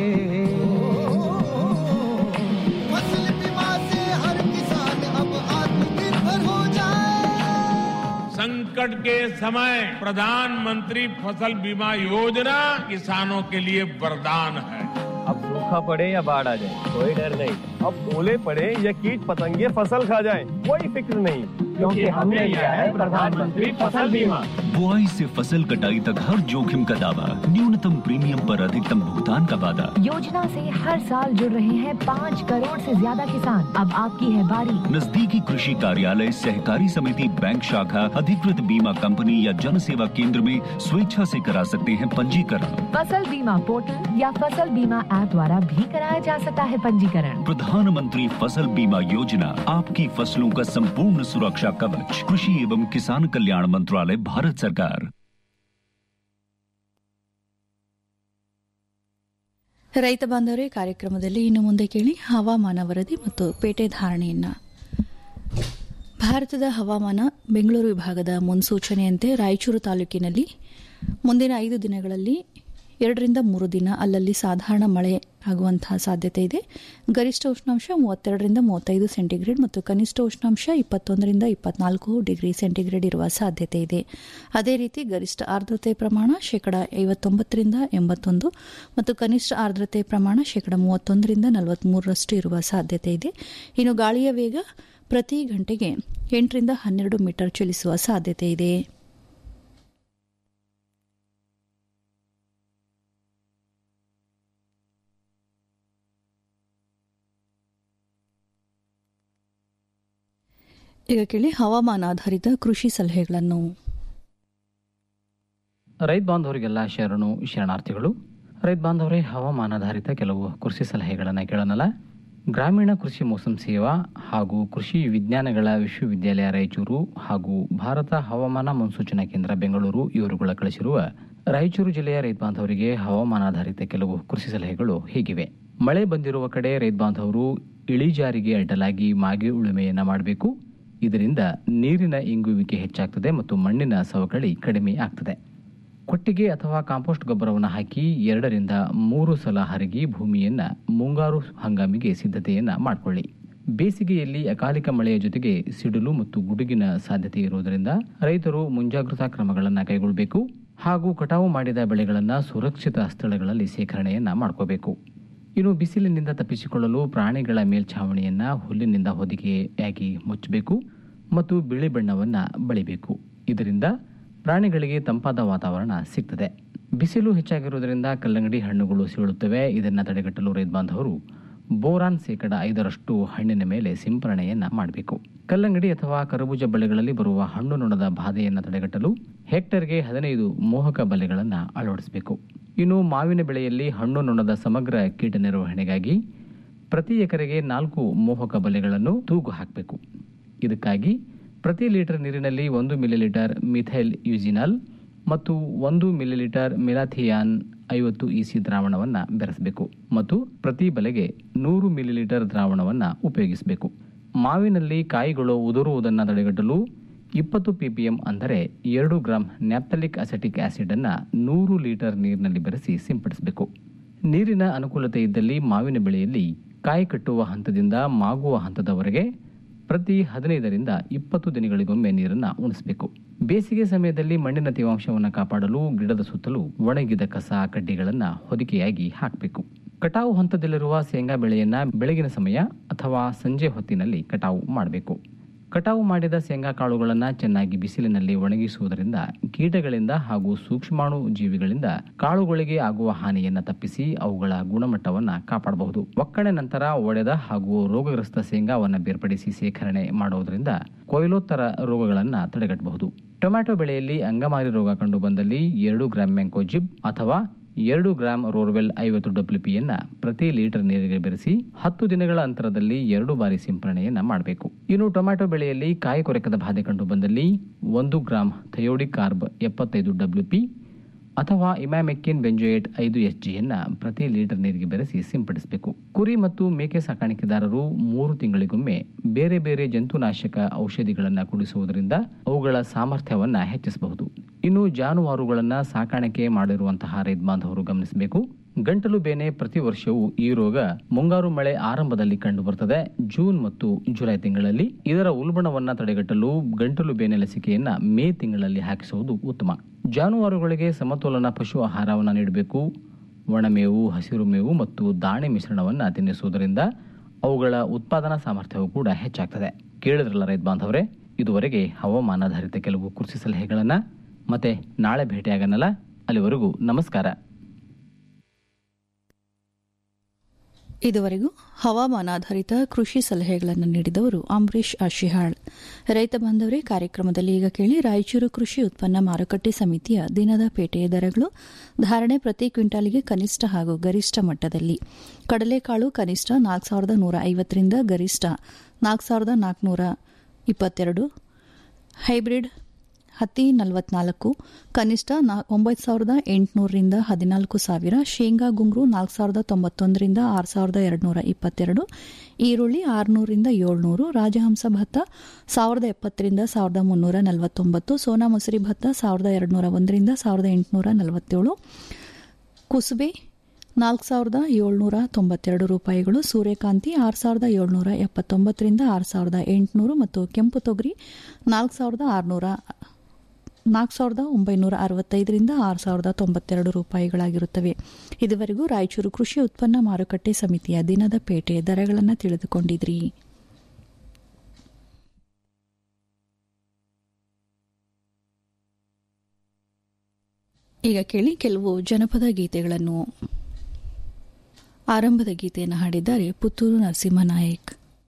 फसल बीमा से हर किसान अब आत्मनिर्भर हो जाए संकट के समय प्रधानमंत्री फसल बीमा योजना किसानों के लिए वरदान है अब सूखा पड़े या बाढ़ आ जाए कोई डर नहीं अब ओले पड़े या कीट पतंगे फसल खा जाए कोई फिक्र नहीं क्योंकि हमने लिया है प्रधानमंत्री फसल बीमा बुआई से फसल कटाई तक हर जोखिम का दावा न्यूनतम प्रीमियम पर अधिकतम भुगतान का वादा योजना से हर साल जुड़ रहे हैं पाँच करोड़ से ज्यादा किसान अब आपकी है बारी नजदीकी कृषि कार्यालय सहकारी समिति बैंक शाखा अधिकृत बीमा कंपनी या जन सेवा केंद्र में स्वेच्छा से करा सकते हैं पंजीकरण फसल बीमा पोर्टल या फसल बीमा ऐप द्वारा भी कराया जा सकता है पंजीकरण प्रधानमंत्री फसल बीमा योजना आपकी फसलों का संपूर्ण सुरक्षा कवच कृषि एवं किसान कल्याण मंत्रालय भारत सरकार ರೈತ ಬಾಂಧವರೇ ಕಾರ್ಯಕ್ರಮದಲ್ಲಿ ಇನ್ನು ಮುಂದೆ ಕೇಳಿ ಹವಾಮಾನ ವರದಿ ಮತ್ತು ಪೇಟೆ ಧಾರಣೆಯನ್ನ ಭಾರತದ ಹವಾಮಾನ ಬೆಂಗಳೂರು ವಿಭಾಗದ ಮುನ್ಸೂಚನೆಯಂತೆ ರಾಯಚೂರು ತಾಲೂಕಿನಲ್ಲಿ ಮುಂದಿನ ಐದು ದಿನಗಳಲ್ಲಿ ಎರಡರಿಂದ ಮೂರು ದಿನ ಅಲ್ಲಲ್ಲಿ ಸಾಧಾರಣ ಮಳೆ ಆಗುವಂತಹ ಸಾಧ್ಯತೆ ಇದೆ ಗರಿಷ್ಠ ಉಷ್ಣಾಂಶ ಮೂವತ್ತೆರಡರಿಂದ ಮೂವತ್ತೈದು ಸೆಂಟಿಗ್ರೇಡ್ ಮತ್ತು ಕನಿಷ್ಠ ಉಷ್ಣಾಂಶ ಇಪ್ಪತ್ತೊಂದರಿಂದ ಇಪ್ಪತ್ನಾಲ್ಕು ಡಿಗ್ರಿ ಸೆಂಟಿಗ್ರೇಡ್ ಇರುವ ಸಾಧ್ಯತೆ ಇದೆ ಅದೇ ರೀತಿ ಗರಿಷ್ಠ ಆರ್ದ್ರತೆ ಪ್ರಮಾಣ ಶೇಕಡ ಐವತ್ತೊಂಬತ್ತರಿಂದ ಎಂಬತ್ತೊಂದು ಮತ್ತು ಕನಿಷ್ಠ ಆರ್ದ್ರತೆ ಪ್ರಮಾಣ ಶೇಕಡ ಮೂವತ್ತೊಂದರಿಂದ ನಲವತ್ಮೂರರಷ್ಟು ಇರುವ ಸಾಧ್ಯತೆ ಇದೆ ಇನ್ನು ಗಾಳಿಯ ವೇಗ ಪ್ರತಿ ಗಂಟೆಗೆ ಎಂಟರಿಂದ ಹನ್ನೆರಡು ಮೀಟರ್ ಚಲಿಸುವ ಸಾಧ್ಯತೆ ಇದೆ ಈಗ ಕೇಳಿ ಹವಾಮಾನ ಆಧಾರಿತ ಕೃಷಿ ಸಲಹೆಗಳನ್ನು ರೈತ ಬಾಂಧವರಿಗೆಲ್ಲ ಶರಣು ಶರಣಾರ್ಥಿಗಳು ರೈತ ಬಾಂಧವರೇ ಹವಾಮಾನಾಧಾರಿತ ಕೆಲವು ಕೃಷಿ ಸಲಹೆಗಳನ್ನು ಕೇಳೋಣಲ್ಲ ಗ್ರಾಮೀಣ ಕೃಷಿ ಮೋಸಂ ಸೇವಾ ಹಾಗೂ ಕೃಷಿ ವಿಜ್ಞಾನಗಳ ವಿಶ್ವವಿದ್ಯಾಲಯ ರಾಯಚೂರು ಹಾಗೂ ಭಾರತ ಹವಾಮಾನ ಮುನ್ಸೂಚನಾ ಕೇಂದ್ರ ಬೆಂಗಳೂರು ಇವರುಗಳ ಕಳಿಸಿರುವ ರಾಯಚೂರು ಜಿಲ್ಲೆಯ ರೈತ ಬಾಂಧವರಿಗೆ ಹವಾಮಾನಾಧಾರಿತ ಕೆಲವು ಕೃಷಿ ಸಲಹೆಗಳು ಹೀಗಿವೆ ಮಳೆ ಬಂದಿರುವ ಕಡೆ ರೈತ ಬಾಂಧವರು ಇಳಿಜಾರಿಗೆ ಅಡ್ಡಲಾಗಿ ಮಾಗಿ ಉಳುಮೆಯನ್ನ ಮಾಡಬೇಕು ಇದರಿಂದ ನೀರಿನ ಇಂಗುವಿಕೆ ಹೆಚ್ಚಾಗ್ತದೆ ಮತ್ತು ಮಣ್ಣಿನ ಸವಕಳಿ ಕಡಿಮೆ ಆಗ್ತದೆ ಕೊಟ್ಟಿಗೆ ಅಥವಾ ಕಾಂಪೋಸ್ಟ್ ಗೊಬ್ಬರವನ್ನು ಹಾಕಿ ಎರಡರಿಂದ ಮೂರು ಸಲ ಹರಗಿ ಭೂಮಿಯನ್ನ ಮುಂಗಾರು ಹಂಗಾಮಿಗೆ ಸಿದ್ಧತೆಯನ್ನ ಮಾಡಿಕೊಳ್ಳಿ ಬೇಸಿಗೆಯಲ್ಲಿ ಅಕಾಲಿಕ ಮಳೆಯ ಜೊತೆಗೆ ಸಿಡಿಲು ಮತ್ತು ಗುಡುಗಿನ ಸಾಧ್ಯತೆ ಇರುವುದರಿಂದ ರೈತರು ಮುಂಜಾಗ್ರತಾ ಕ್ರಮಗಳನ್ನು ಕೈಗೊಳ್ಳಬೇಕು ಹಾಗೂ ಕಟಾವು ಮಾಡಿದ ಬೆಳೆಗಳನ್ನು ಸುರಕ್ಷಿತ ಸ್ಥಳಗಳಲ್ಲಿ ಸೇಖರಣೆಯನ್ನ ಮಾಡ್ಕೋಬೇಕು ಇನ್ನು ಬಿಸಿಲಿನಿಂದ ತಪ್ಪಿಸಿಕೊಳ್ಳಲು ಪ್ರಾಣಿಗಳ ಮೇಲ್ಛಾವಣಿಯನ್ನ ಹುಲ್ಲಿನಿಂದ ಹೊದಿಕೆಯಾಗಿ ಮುಚ್ಚಬೇಕು ಮತ್ತು ಬಿಳಿ ಬಣ್ಣವನ್ನ ಬಳಿಬೇಕು ಇದರಿಂದ ಪ್ರಾಣಿಗಳಿಗೆ ತಂಪಾದ ವಾತಾವರಣ ಸಿಗ್ತದೆ ಬಿಸಿಲು ಹೆಚ್ಚಾಗಿರುವುದರಿಂದ ಕಲ್ಲಂಗಡಿ ಹಣ್ಣುಗಳು ಸೀಳುತ್ತವೆ ಇದನ್ನು ತಡೆಗಟ್ಟಲು ರೈತ ಬಾಂಧವರು ಬೋರಾನ್ ಶೇಕಡ ಐದರಷ್ಟು ಹಣ್ಣಿನ ಮೇಲೆ ಸಿಂಪರಣೆಯನ್ನ ಮಾಡಬೇಕು ಕಲ್ಲಂಗಡಿ ಅಥವಾ ಕರಬೂಜ ಬಳ್ಳಿಗಳಲ್ಲಿ ಬರುವ ಹಣ್ಣು ನೊಣದ ಬಾಧೆಯನ್ನು ತಡೆಗಟ್ಟಲು ಹೆಕ್ಟರ್ಗೆ ಹದಿನೈದು ಮೋಹಕ ಬಲೆಗಳನ್ನು ಅಳವಡಿಸಬೇಕು ಇನ್ನು ಮಾವಿನ ಬೆಳೆಯಲ್ಲಿ ಹಣ್ಣು ನೊಣದ ಸಮಗ್ರ ಕೀಟ ನಿರ್ವಹಣೆಗಾಗಿ ಪ್ರತಿ ಎಕರೆಗೆ ನಾಲ್ಕು ಮೋಹಕ ಬಲೆಗಳನ್ನು ತೂಗು ಹಾಕಬೇಕು ಇದಕ್ಕಾಗಿ ಪ್ರತಿ ಲೀಟರ್ ನೀರಿನಲ್ಲಿ ಒಂದು ಮಿಲಿಲೀಟರ್ ಮಿಥೈಲ್ ಯುಜಿನಲ್ ಮತ್ತು ಒಂದು ಮಿಲಿಲೀಟರ್ ಮಿಲಾಥಿಯಾನ್ ಐವತ್ತು ಇಸಿ ದ್ರಾವಣವನ್ನು ಬೆರೆಸಬೇಕು ಮತ್ತು ಪ್ರತಿ ಬಲೆಗೆ ನೂರು ಮಿಲಿಲೀಟರ್ ದ್ರಾವಣವನ್ನು ಉಪಯೋಗಿಸಬೇಕು ಮಾವಿನಲ್ಲಿ ಕಾಯಿಗಳು ಉದುರುವುದನ್ನು ತಡೆಗಟ್ಟಲು ಇಪ್ಪತ್ತು ಪಿಪಿಎಂ ಅಂದರೆ ಎರಡು ಗ್ರಾಂ ನ್ಯಾಪ್ತಲಿಕ್ ಅಸೆಟಿಕ್ ಆಸಿಡ್ ಅನ್ನ ನೂರು ಲೀಟರ್ ನೀರಿನಲ್ಲಿ ಬೆರೆಸಿ ಸಿಂಪಡಿಸಬೇಕು ನೀರಿನ ಅನುಕೂಲತೆ ಇದ್ದಲ್ಲಿ ಮಾವಿನ ಬೆಳೆಯಲ್ಲಿ ಕಾಯಿ ಕಟ್ಟುವ ಹಂತದಿಂದ ಮಾಗುವ ಹಂತದವರೆಗೆ ಪ್ರತಿ ಹದಿನೈದರಿಂದ ಇಪ್ಪತ್ತು ದಿನಗಳಿಗೊಮ್ಮೆ ನೀರನ್ನು ಉಣಿಸಬೇಕು ಬೇಸಿಗೆ ಸಮಯದಲ್ಲಿ ಮಣ್ಣಿನ ತೇವಾಂಶವನ್ನು ಕಾಪಾಡಲು ಗಿಡದ ಸುತ್ತಲೂ ಒಣಗಿದ ಕಸ ಕಡ್ಡಿಗಳನ್ನು ಹೊದಿಕೆಯಾಗಿ ಹಾಕಬೇಕು ಕಟಾವು ಹಂತದಲ್ಲಿರುವ ಶೇಂಗಾ ಬೆಳೆಯನ್ನ ಬೆಳಗಿನ ಸಮಯ ಅಥವಾ ಸಂಜೆ ಹೊತ್ತಿನಲ್ಲಿ ಕಟಾವು ಮಾಡಬೇಕು ಕಟಾವು ಮಾಡಿದ ಶೇಂಗಾ ಕಾಳುಗಳನ್ನು ಚೆನ್ನಾಗಿ ಬಿಸಿಲಿನಲ್ಲಿ ಒಣಗಿಸುವುದರಿಂದ ಕೀಟಗಳಿಂದ ಹಾಗೂ ಸೂಕ್ಷ್ಮಾಣು ಜೀವಿಗಳಿಂದ ಕಾಳುಗಳಿಗೆ ಆಗುವ ಹಾನಿಯನ್ನ ತಪ್ಪಿಸಿ ಅವುಗಳ ಗುಣಮಟ್ಟವನ್ನ ಕಾಪಾಡಬಹುದು ಒಕ್ಕಣೆ ನಂತರ ಒಡೆದ ಹಾಗೂ ರೋಗಗ್ರಸ್ತ ಶೇಂಗಾವನ್ನ ಬೇರ್ಪಡಿಸಿ ಶೇಖರಣೆ ಮಾಡುವುದರಿಂದ ಕೊಯ್ಲೋತ್ತರ ರೋಗಗಳನ್ನು ತಡೆಗಟ್ಟಬಹುದು ಟೊಮ್ಯಾಟೊ ಬೆಳೆಯಲ್ಲಿ ಅಂಗಮಾರಿ ರೋಗ ಕಂಡು ಬಂದಲ್ಲಿ ಎರಡು ಗ್ರಾಂ ಮೆಂಕೋಜಿಬ್ ಅಥವಾ ಎರಡು ಗ್ರಾಂ ರೋರ್ವೆಲ್ ಐವತ್ತು ಡಬ್ಲ್ಯೂಪಿಯನ್ನ ಪ್ರತಿ ಲೀಟರ್ ನೀರಿಗೆ ಬೆರೆಸಿ ಹತ್ತು ದಿನಗಳ ಅಂತರದಲ್ಲಿ ಎರಡು ಬಾರಿ ಸಿಂಪರಣೆಯನ್ನ ಮಾಡಬೇಕು ಇನ್ನು ಟೊಮ್ಯಾಟೊ ಬೆಳೆಯಲ್ಲಿ ಕಾಯಿ ಕೊರಕದ ಬಾಧೆ ಕಂಡು ಬಂದಲ್ಲಿ ಒಂದು ಗ್ರಾಂ ಥಯೋಡಿಕ್ ಕಾರ್ಬ್ ಎಪ್ಪತ್ತೈದು ಡಬ್ಲ್ಯೂಪಿ ಅಥವಾ ಇಮ್ಯಾಮೆಕ್ಕಿನ್ ಬೆಂಜೋಯೇಟ್ ಐದು ಎಸ್ ಜಿಯನ್ನ ಪ್ರತಿ ಲೀಟರ್ ನೀರಿಗೆ ಬೆರೆಸಿ ಸಿಂಪಡಿಸಬೇಕು ಕುರಿ ಮತ್ತು ಮೇಕೆ ಸಾಕಾಣಿಕೆದಾರರು ಮೂರು ತಿಂಗಳಿಗೊಮ್ಮೆ ಬೇರೆ ಬೇರೆ ಜಂತುನಾಶಕ ಔಷಧಿಗಳನ್ನು ಕುಡಿಸುವುದರಿಂದ ಅವುಗಳ ಸಾಮರ್ಥ್ಯವನ್ನ ಹೆಚ್ಚಿಸಬಹುದು ಇನ್ನು ಜಾನುವಾರುಗಳನ್ನ ಸಾಕಾಣಿಕೆ ಮಾಡಿರುವಂತಹ ರೈತ ಬಾಂಧವರು ಗಮನಿಸಬೇಕು ಗಂಟಲು ಬೇನೆ ಪ್ರತಿ ವರ್ಷವೂ ಈ ರೋಗ ಮುಂಗಾರು ಮಳೆ ಆರಂಭದಲ್ಲಿ ಕಂಡುಬರುತ್ತದೆ ಜೂನ್ ಮತ್ತು ಜುಲೈ ತಿಂಗಳಲ್ಲಿ ಇದರ ಉಲ್ಬಣವನ್ನ ತಡೆಗಟ್ಟಲು ಗಂಟಲು ಬೇನೆ ಲಸಿಕೆಯನ್ನ ಮೇ ತಿಂಗಳಲ್ಲಿ ಹಾಕಿಸುವುದು ಉತ್ತಮ ಜಾನುವಾರುಗಳಿಗೆ ಸಮತೋಲನ ಪಶು ಆಹಾರವನ್ನು ನೀಡಬೇಕು ಒಣಮೇವು ಹಸಿರು ಮೇವು ಮತ್ತು ದಾಣೆ ಮಿಶ್ರಣವನ್ನು ತಿನ್ನಿಸುವುದರಿಂದ ಅವುಗಳ ಉತ್ಪಾದನಾ ಸಾಮರ್ಥ್ಯವೂ ಕೂಡ ಹೆಚ್ಚಾಗ್ತದೆ ಕೇಳಿದ್ರಲ್ಲ ರೈತ ಬಾಂಧವರೇ ಇದುವರೆಗೆ ಹವಾಮಾನಾಧಾರಿತ ಕೆಲವು ಕೃಷಿ ಸಲಹೆಗಳನ್ನ ಮತ್ತೆ ನಾಳೆ ಭೇಟಿಯಾಗನಲ್ಲ ಅಲ್ಲಿವರೆಗೂ ನಮಸ್ಕಾರ ಇದುವರೆಗೂ ಹವಾಮಾನಾಧಾರಿತ ಕೃಷಿ ಸಲಹೆಗಳನ್ನು ನೀಡಿದವರು ಅಂಬರೀಶ್ ಅಶಿಹಾಳ್ ರೈತ ಬಾಂಧವರೇ ಕಾರ್ಯಕ್ರಮದಲ್ಲಿ ಈಗ ಕೇಳಿ ರಾಯಚೂರು ಕೃಷಿ ಉತ್ಪನ್ನ ಮಾರುಕಟ್ಟೆ ಸಮಿತಿಯ ದಿನದ ಪೇಟೆಯ ದರಗಳು ಧಾರಣೆ ಪ್ರತಿ ಕ್ವಿಂಟಾಲಿಗೆ ಕನಿಷ್ಠ ಹಾಗೂ ಗರಿಷ್ಠ ಮಟ್ಟದಲ್ಲಿ ಕಡಲೆಕಾಳು ಕನಿಷ್ಠ ನಾಲ್ಕು ಸಾವಿರದ ನೂರ ಐವತ್ತರಿಂದ ಗರಿಷ್ಠ ನಾಲ್ಕು ಸಾವಿರದ ನಾಲ್ಕುನೂರ ಇಪ್ಪತ್ತೆರಡು ಹೈಬ್ರಿಡ್ ಹತ್ತಿ ನಲವತ್ನಾಲ್ಕು ಕನಿಷ್ಠ ಒಂಬತ್ತು ಸಾವಿರದ ಎಂಟುನೂರರಿಂದ ಹದಿನಾಲ್ಕು ಸಾವಿರ ಶೇಂಗಾ ಗುಂಗ್ರು ನಾಲ್ಕು ಸಾವಿರದ ತೊಂಬತ್ತೊಂದರಿಂದ ಆರು ಸಾವಿರದ ಎರಡುನೂರ ಇಪ್ಪತ್ತೆರಡು ಈರುಳ್ಳಿ ಆರುನೂರಿಂದ ಏಳ್ನೂರು ರಾಜಹಂಸ ಭತ್ತ ಸಾವಿರದ ಎಪ್ಪತ್ತರಿಂದ ಸಾವಿರದ ಮುನ್ನೂರ ನಲವತ್ತೊಂಬತ್ತು ಸೋನಾ ಮೊಸರಿ ಭತ್ತ ಸಾವಿರದ ಎರಡುನೂರ ಒಂದರಿಂದ ಸಾವಿರದ ಎಂಟುನೂರ ನಲವತ್ತೇಳು ಕುಸುಬೆ ನಾಲ್ಕು ಸಾವಿರದ ಏಳ್ನೂರ ತೊಂಬತ್ತೆರಡು ರೂಪಾಯಿಗಳು ಸೂರ್ಯಕಾಂತಿ ಆರು ಸಾವಿರದ ಏಳ್ನೂರ ಎಪ್ಪತ್ತೊಂಬತ್ತರಿಂದ ಆರು ಸಾವಿರದ ಎಂಟುನೂರು ಮತ್ತು ಕೆಂಪು ತೊಗರಿ ನಾಲ್ಕು ಸಾವಿರದ ಆರುನೂರ ನಾಲ್ಕು ಸಾವಿರದ ಒಂಬೈನೂರ ಅರವತ್ತೈದರಿಂದ ಆರು ಸಾವಿರದ ತೊಂಬತ್ತೆರಡು ರೂಪಾಯಿಗಳಾಗಿರುತ್ತವೆ ಇದುವರೆಗೂ ರಾಯಚೂರು ಕೃಷಿ ಉತ್ಪನ್ನ ಮಾರುಕಟ್ಟೆ ಸಮಿತಿಯ ದಿನದ ಪೇಟೆ ದರಗಳನ್ನು ತಿಳಿದುಕೊಂಡಿದ್ರಿ ಈಗ ಕೇಳಿ ಕೆಲವು ಜನಪದ ಗೀತೆಗಳನ್ನು ಆರಂಭದ ಗೀತೆಯನ್ನು ಹಾಡಿದ್ದಾರೆ ಪುತ್ತೂರು ನರಸಿಂಹನಾಯಕ್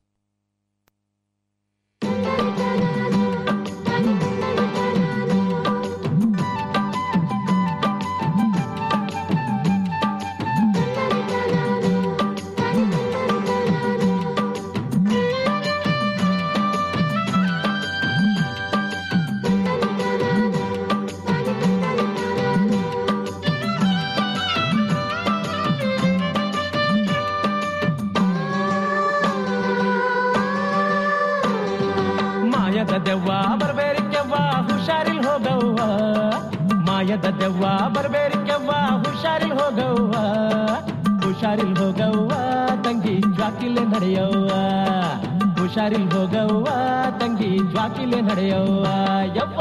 ಮಾಯದ ದೆವ್ವ ಬರ್ಬೇರಿಕೆವ್ವ ಹುಷಾರಿಲ್ ಹೋಗವ್ವ ಮಾಯದ ದೆವ್ವ ಬರ್ಬೇರಿಕೆವ್ವ ಹುಷಾರಿಲ್ ಹೋಗವ್ವ ಹುಷಾರಿಲ್ ಹೋಗವ್ವ ತಂಗಿ ಜ್ವಾಕಿಲೆ ನಡೆಯವ್ವ ಹುಷಾರಿಲ್ ಹೋಗವ್ವ ತಂಗಿ ಜ್ವಾಕಿಲೆ ನಡೆಯವ್ವ ಯವ್ವ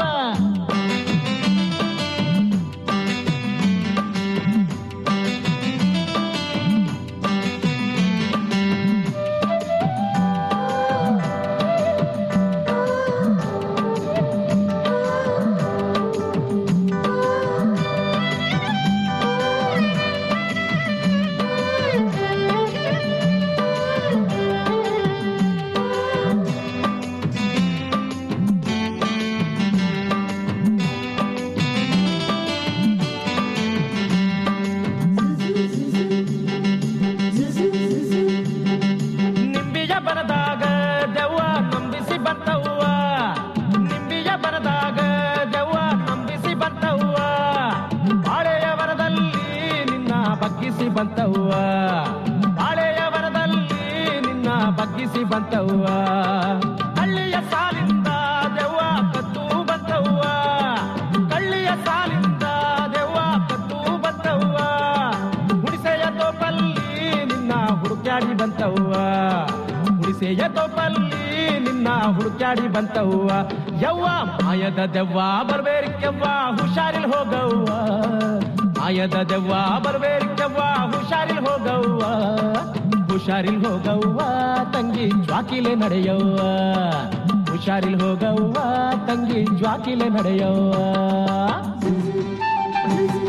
ನಿಂಬಿಯ ಬರದಾಗ ದೆವ್ವ ನಂಬಿಸಿ ಬರ್ತವ್ವ ನಿಂಬಿಯ ಬರದಾಗ ದೆವ್ವ ನಂಬಿಸಿ ಬರ್ತವ್ವ ಬಾಳೆಯ ವರದಲ್ಲಿ ನಿನ್ನ ಬಗ್ಗಿಸಿ ಬಂತವ್ವ ಬಾಳೆಯ ವರದಲ್ಲಿ ನಿನ್ನ ಬಗ್ಗಿಸಿ ಬಂತವ್ವ ಹಳ್ಳಿಯ ಸಾಲಿಂದ ದೆವ್ವ ಕತ್ತು ಬಂತವ್ವ ಕಳ್ಳಿಯ ಸಾಲಿಂದ ದೆವ್ವ ಕತ್ತು ಬಂತವ್ವ ಹುಡಿಸೆಯ ತೋಪಲ್ಲಿ ನಿನ್ನ ಹುಡುಕ್ಯಾಡಿ ಬಂತವ್ವ ಹುಡಿಸೆಯ ತೋಪಲ್ಲಿ ನಿನ್ನ ಹುಡುಕ್ಯಾಡಿ ಬಂತವ್ವ ಯವ್ವ ಮಾಯದ ದೆವ್ವ ಬರ್ಬೇರಿಕೆವ್ವ ಹುಷಾರಿಲ್ ಹೋಗವ್ವ ಮಾಯದ ದೆವ್ವ ಬರ್ಬೇರಿಕೆವ್ವ ಹುಷಾರಿಲ್ ಹೋಗವ್ವ ಹುಷಾರಿಲ್ ಹೋಗವ್ವ ತಂಗಿ ಜ್ವಾಕಿಲೆ ನಡೆಯವ್ವ ಹುಷಾರಿಲ್ ಹೋಗವ್ವ ತಂಗಿ ಜ್ವಾಕಿಲೆ ನಡೆಯವ್ವ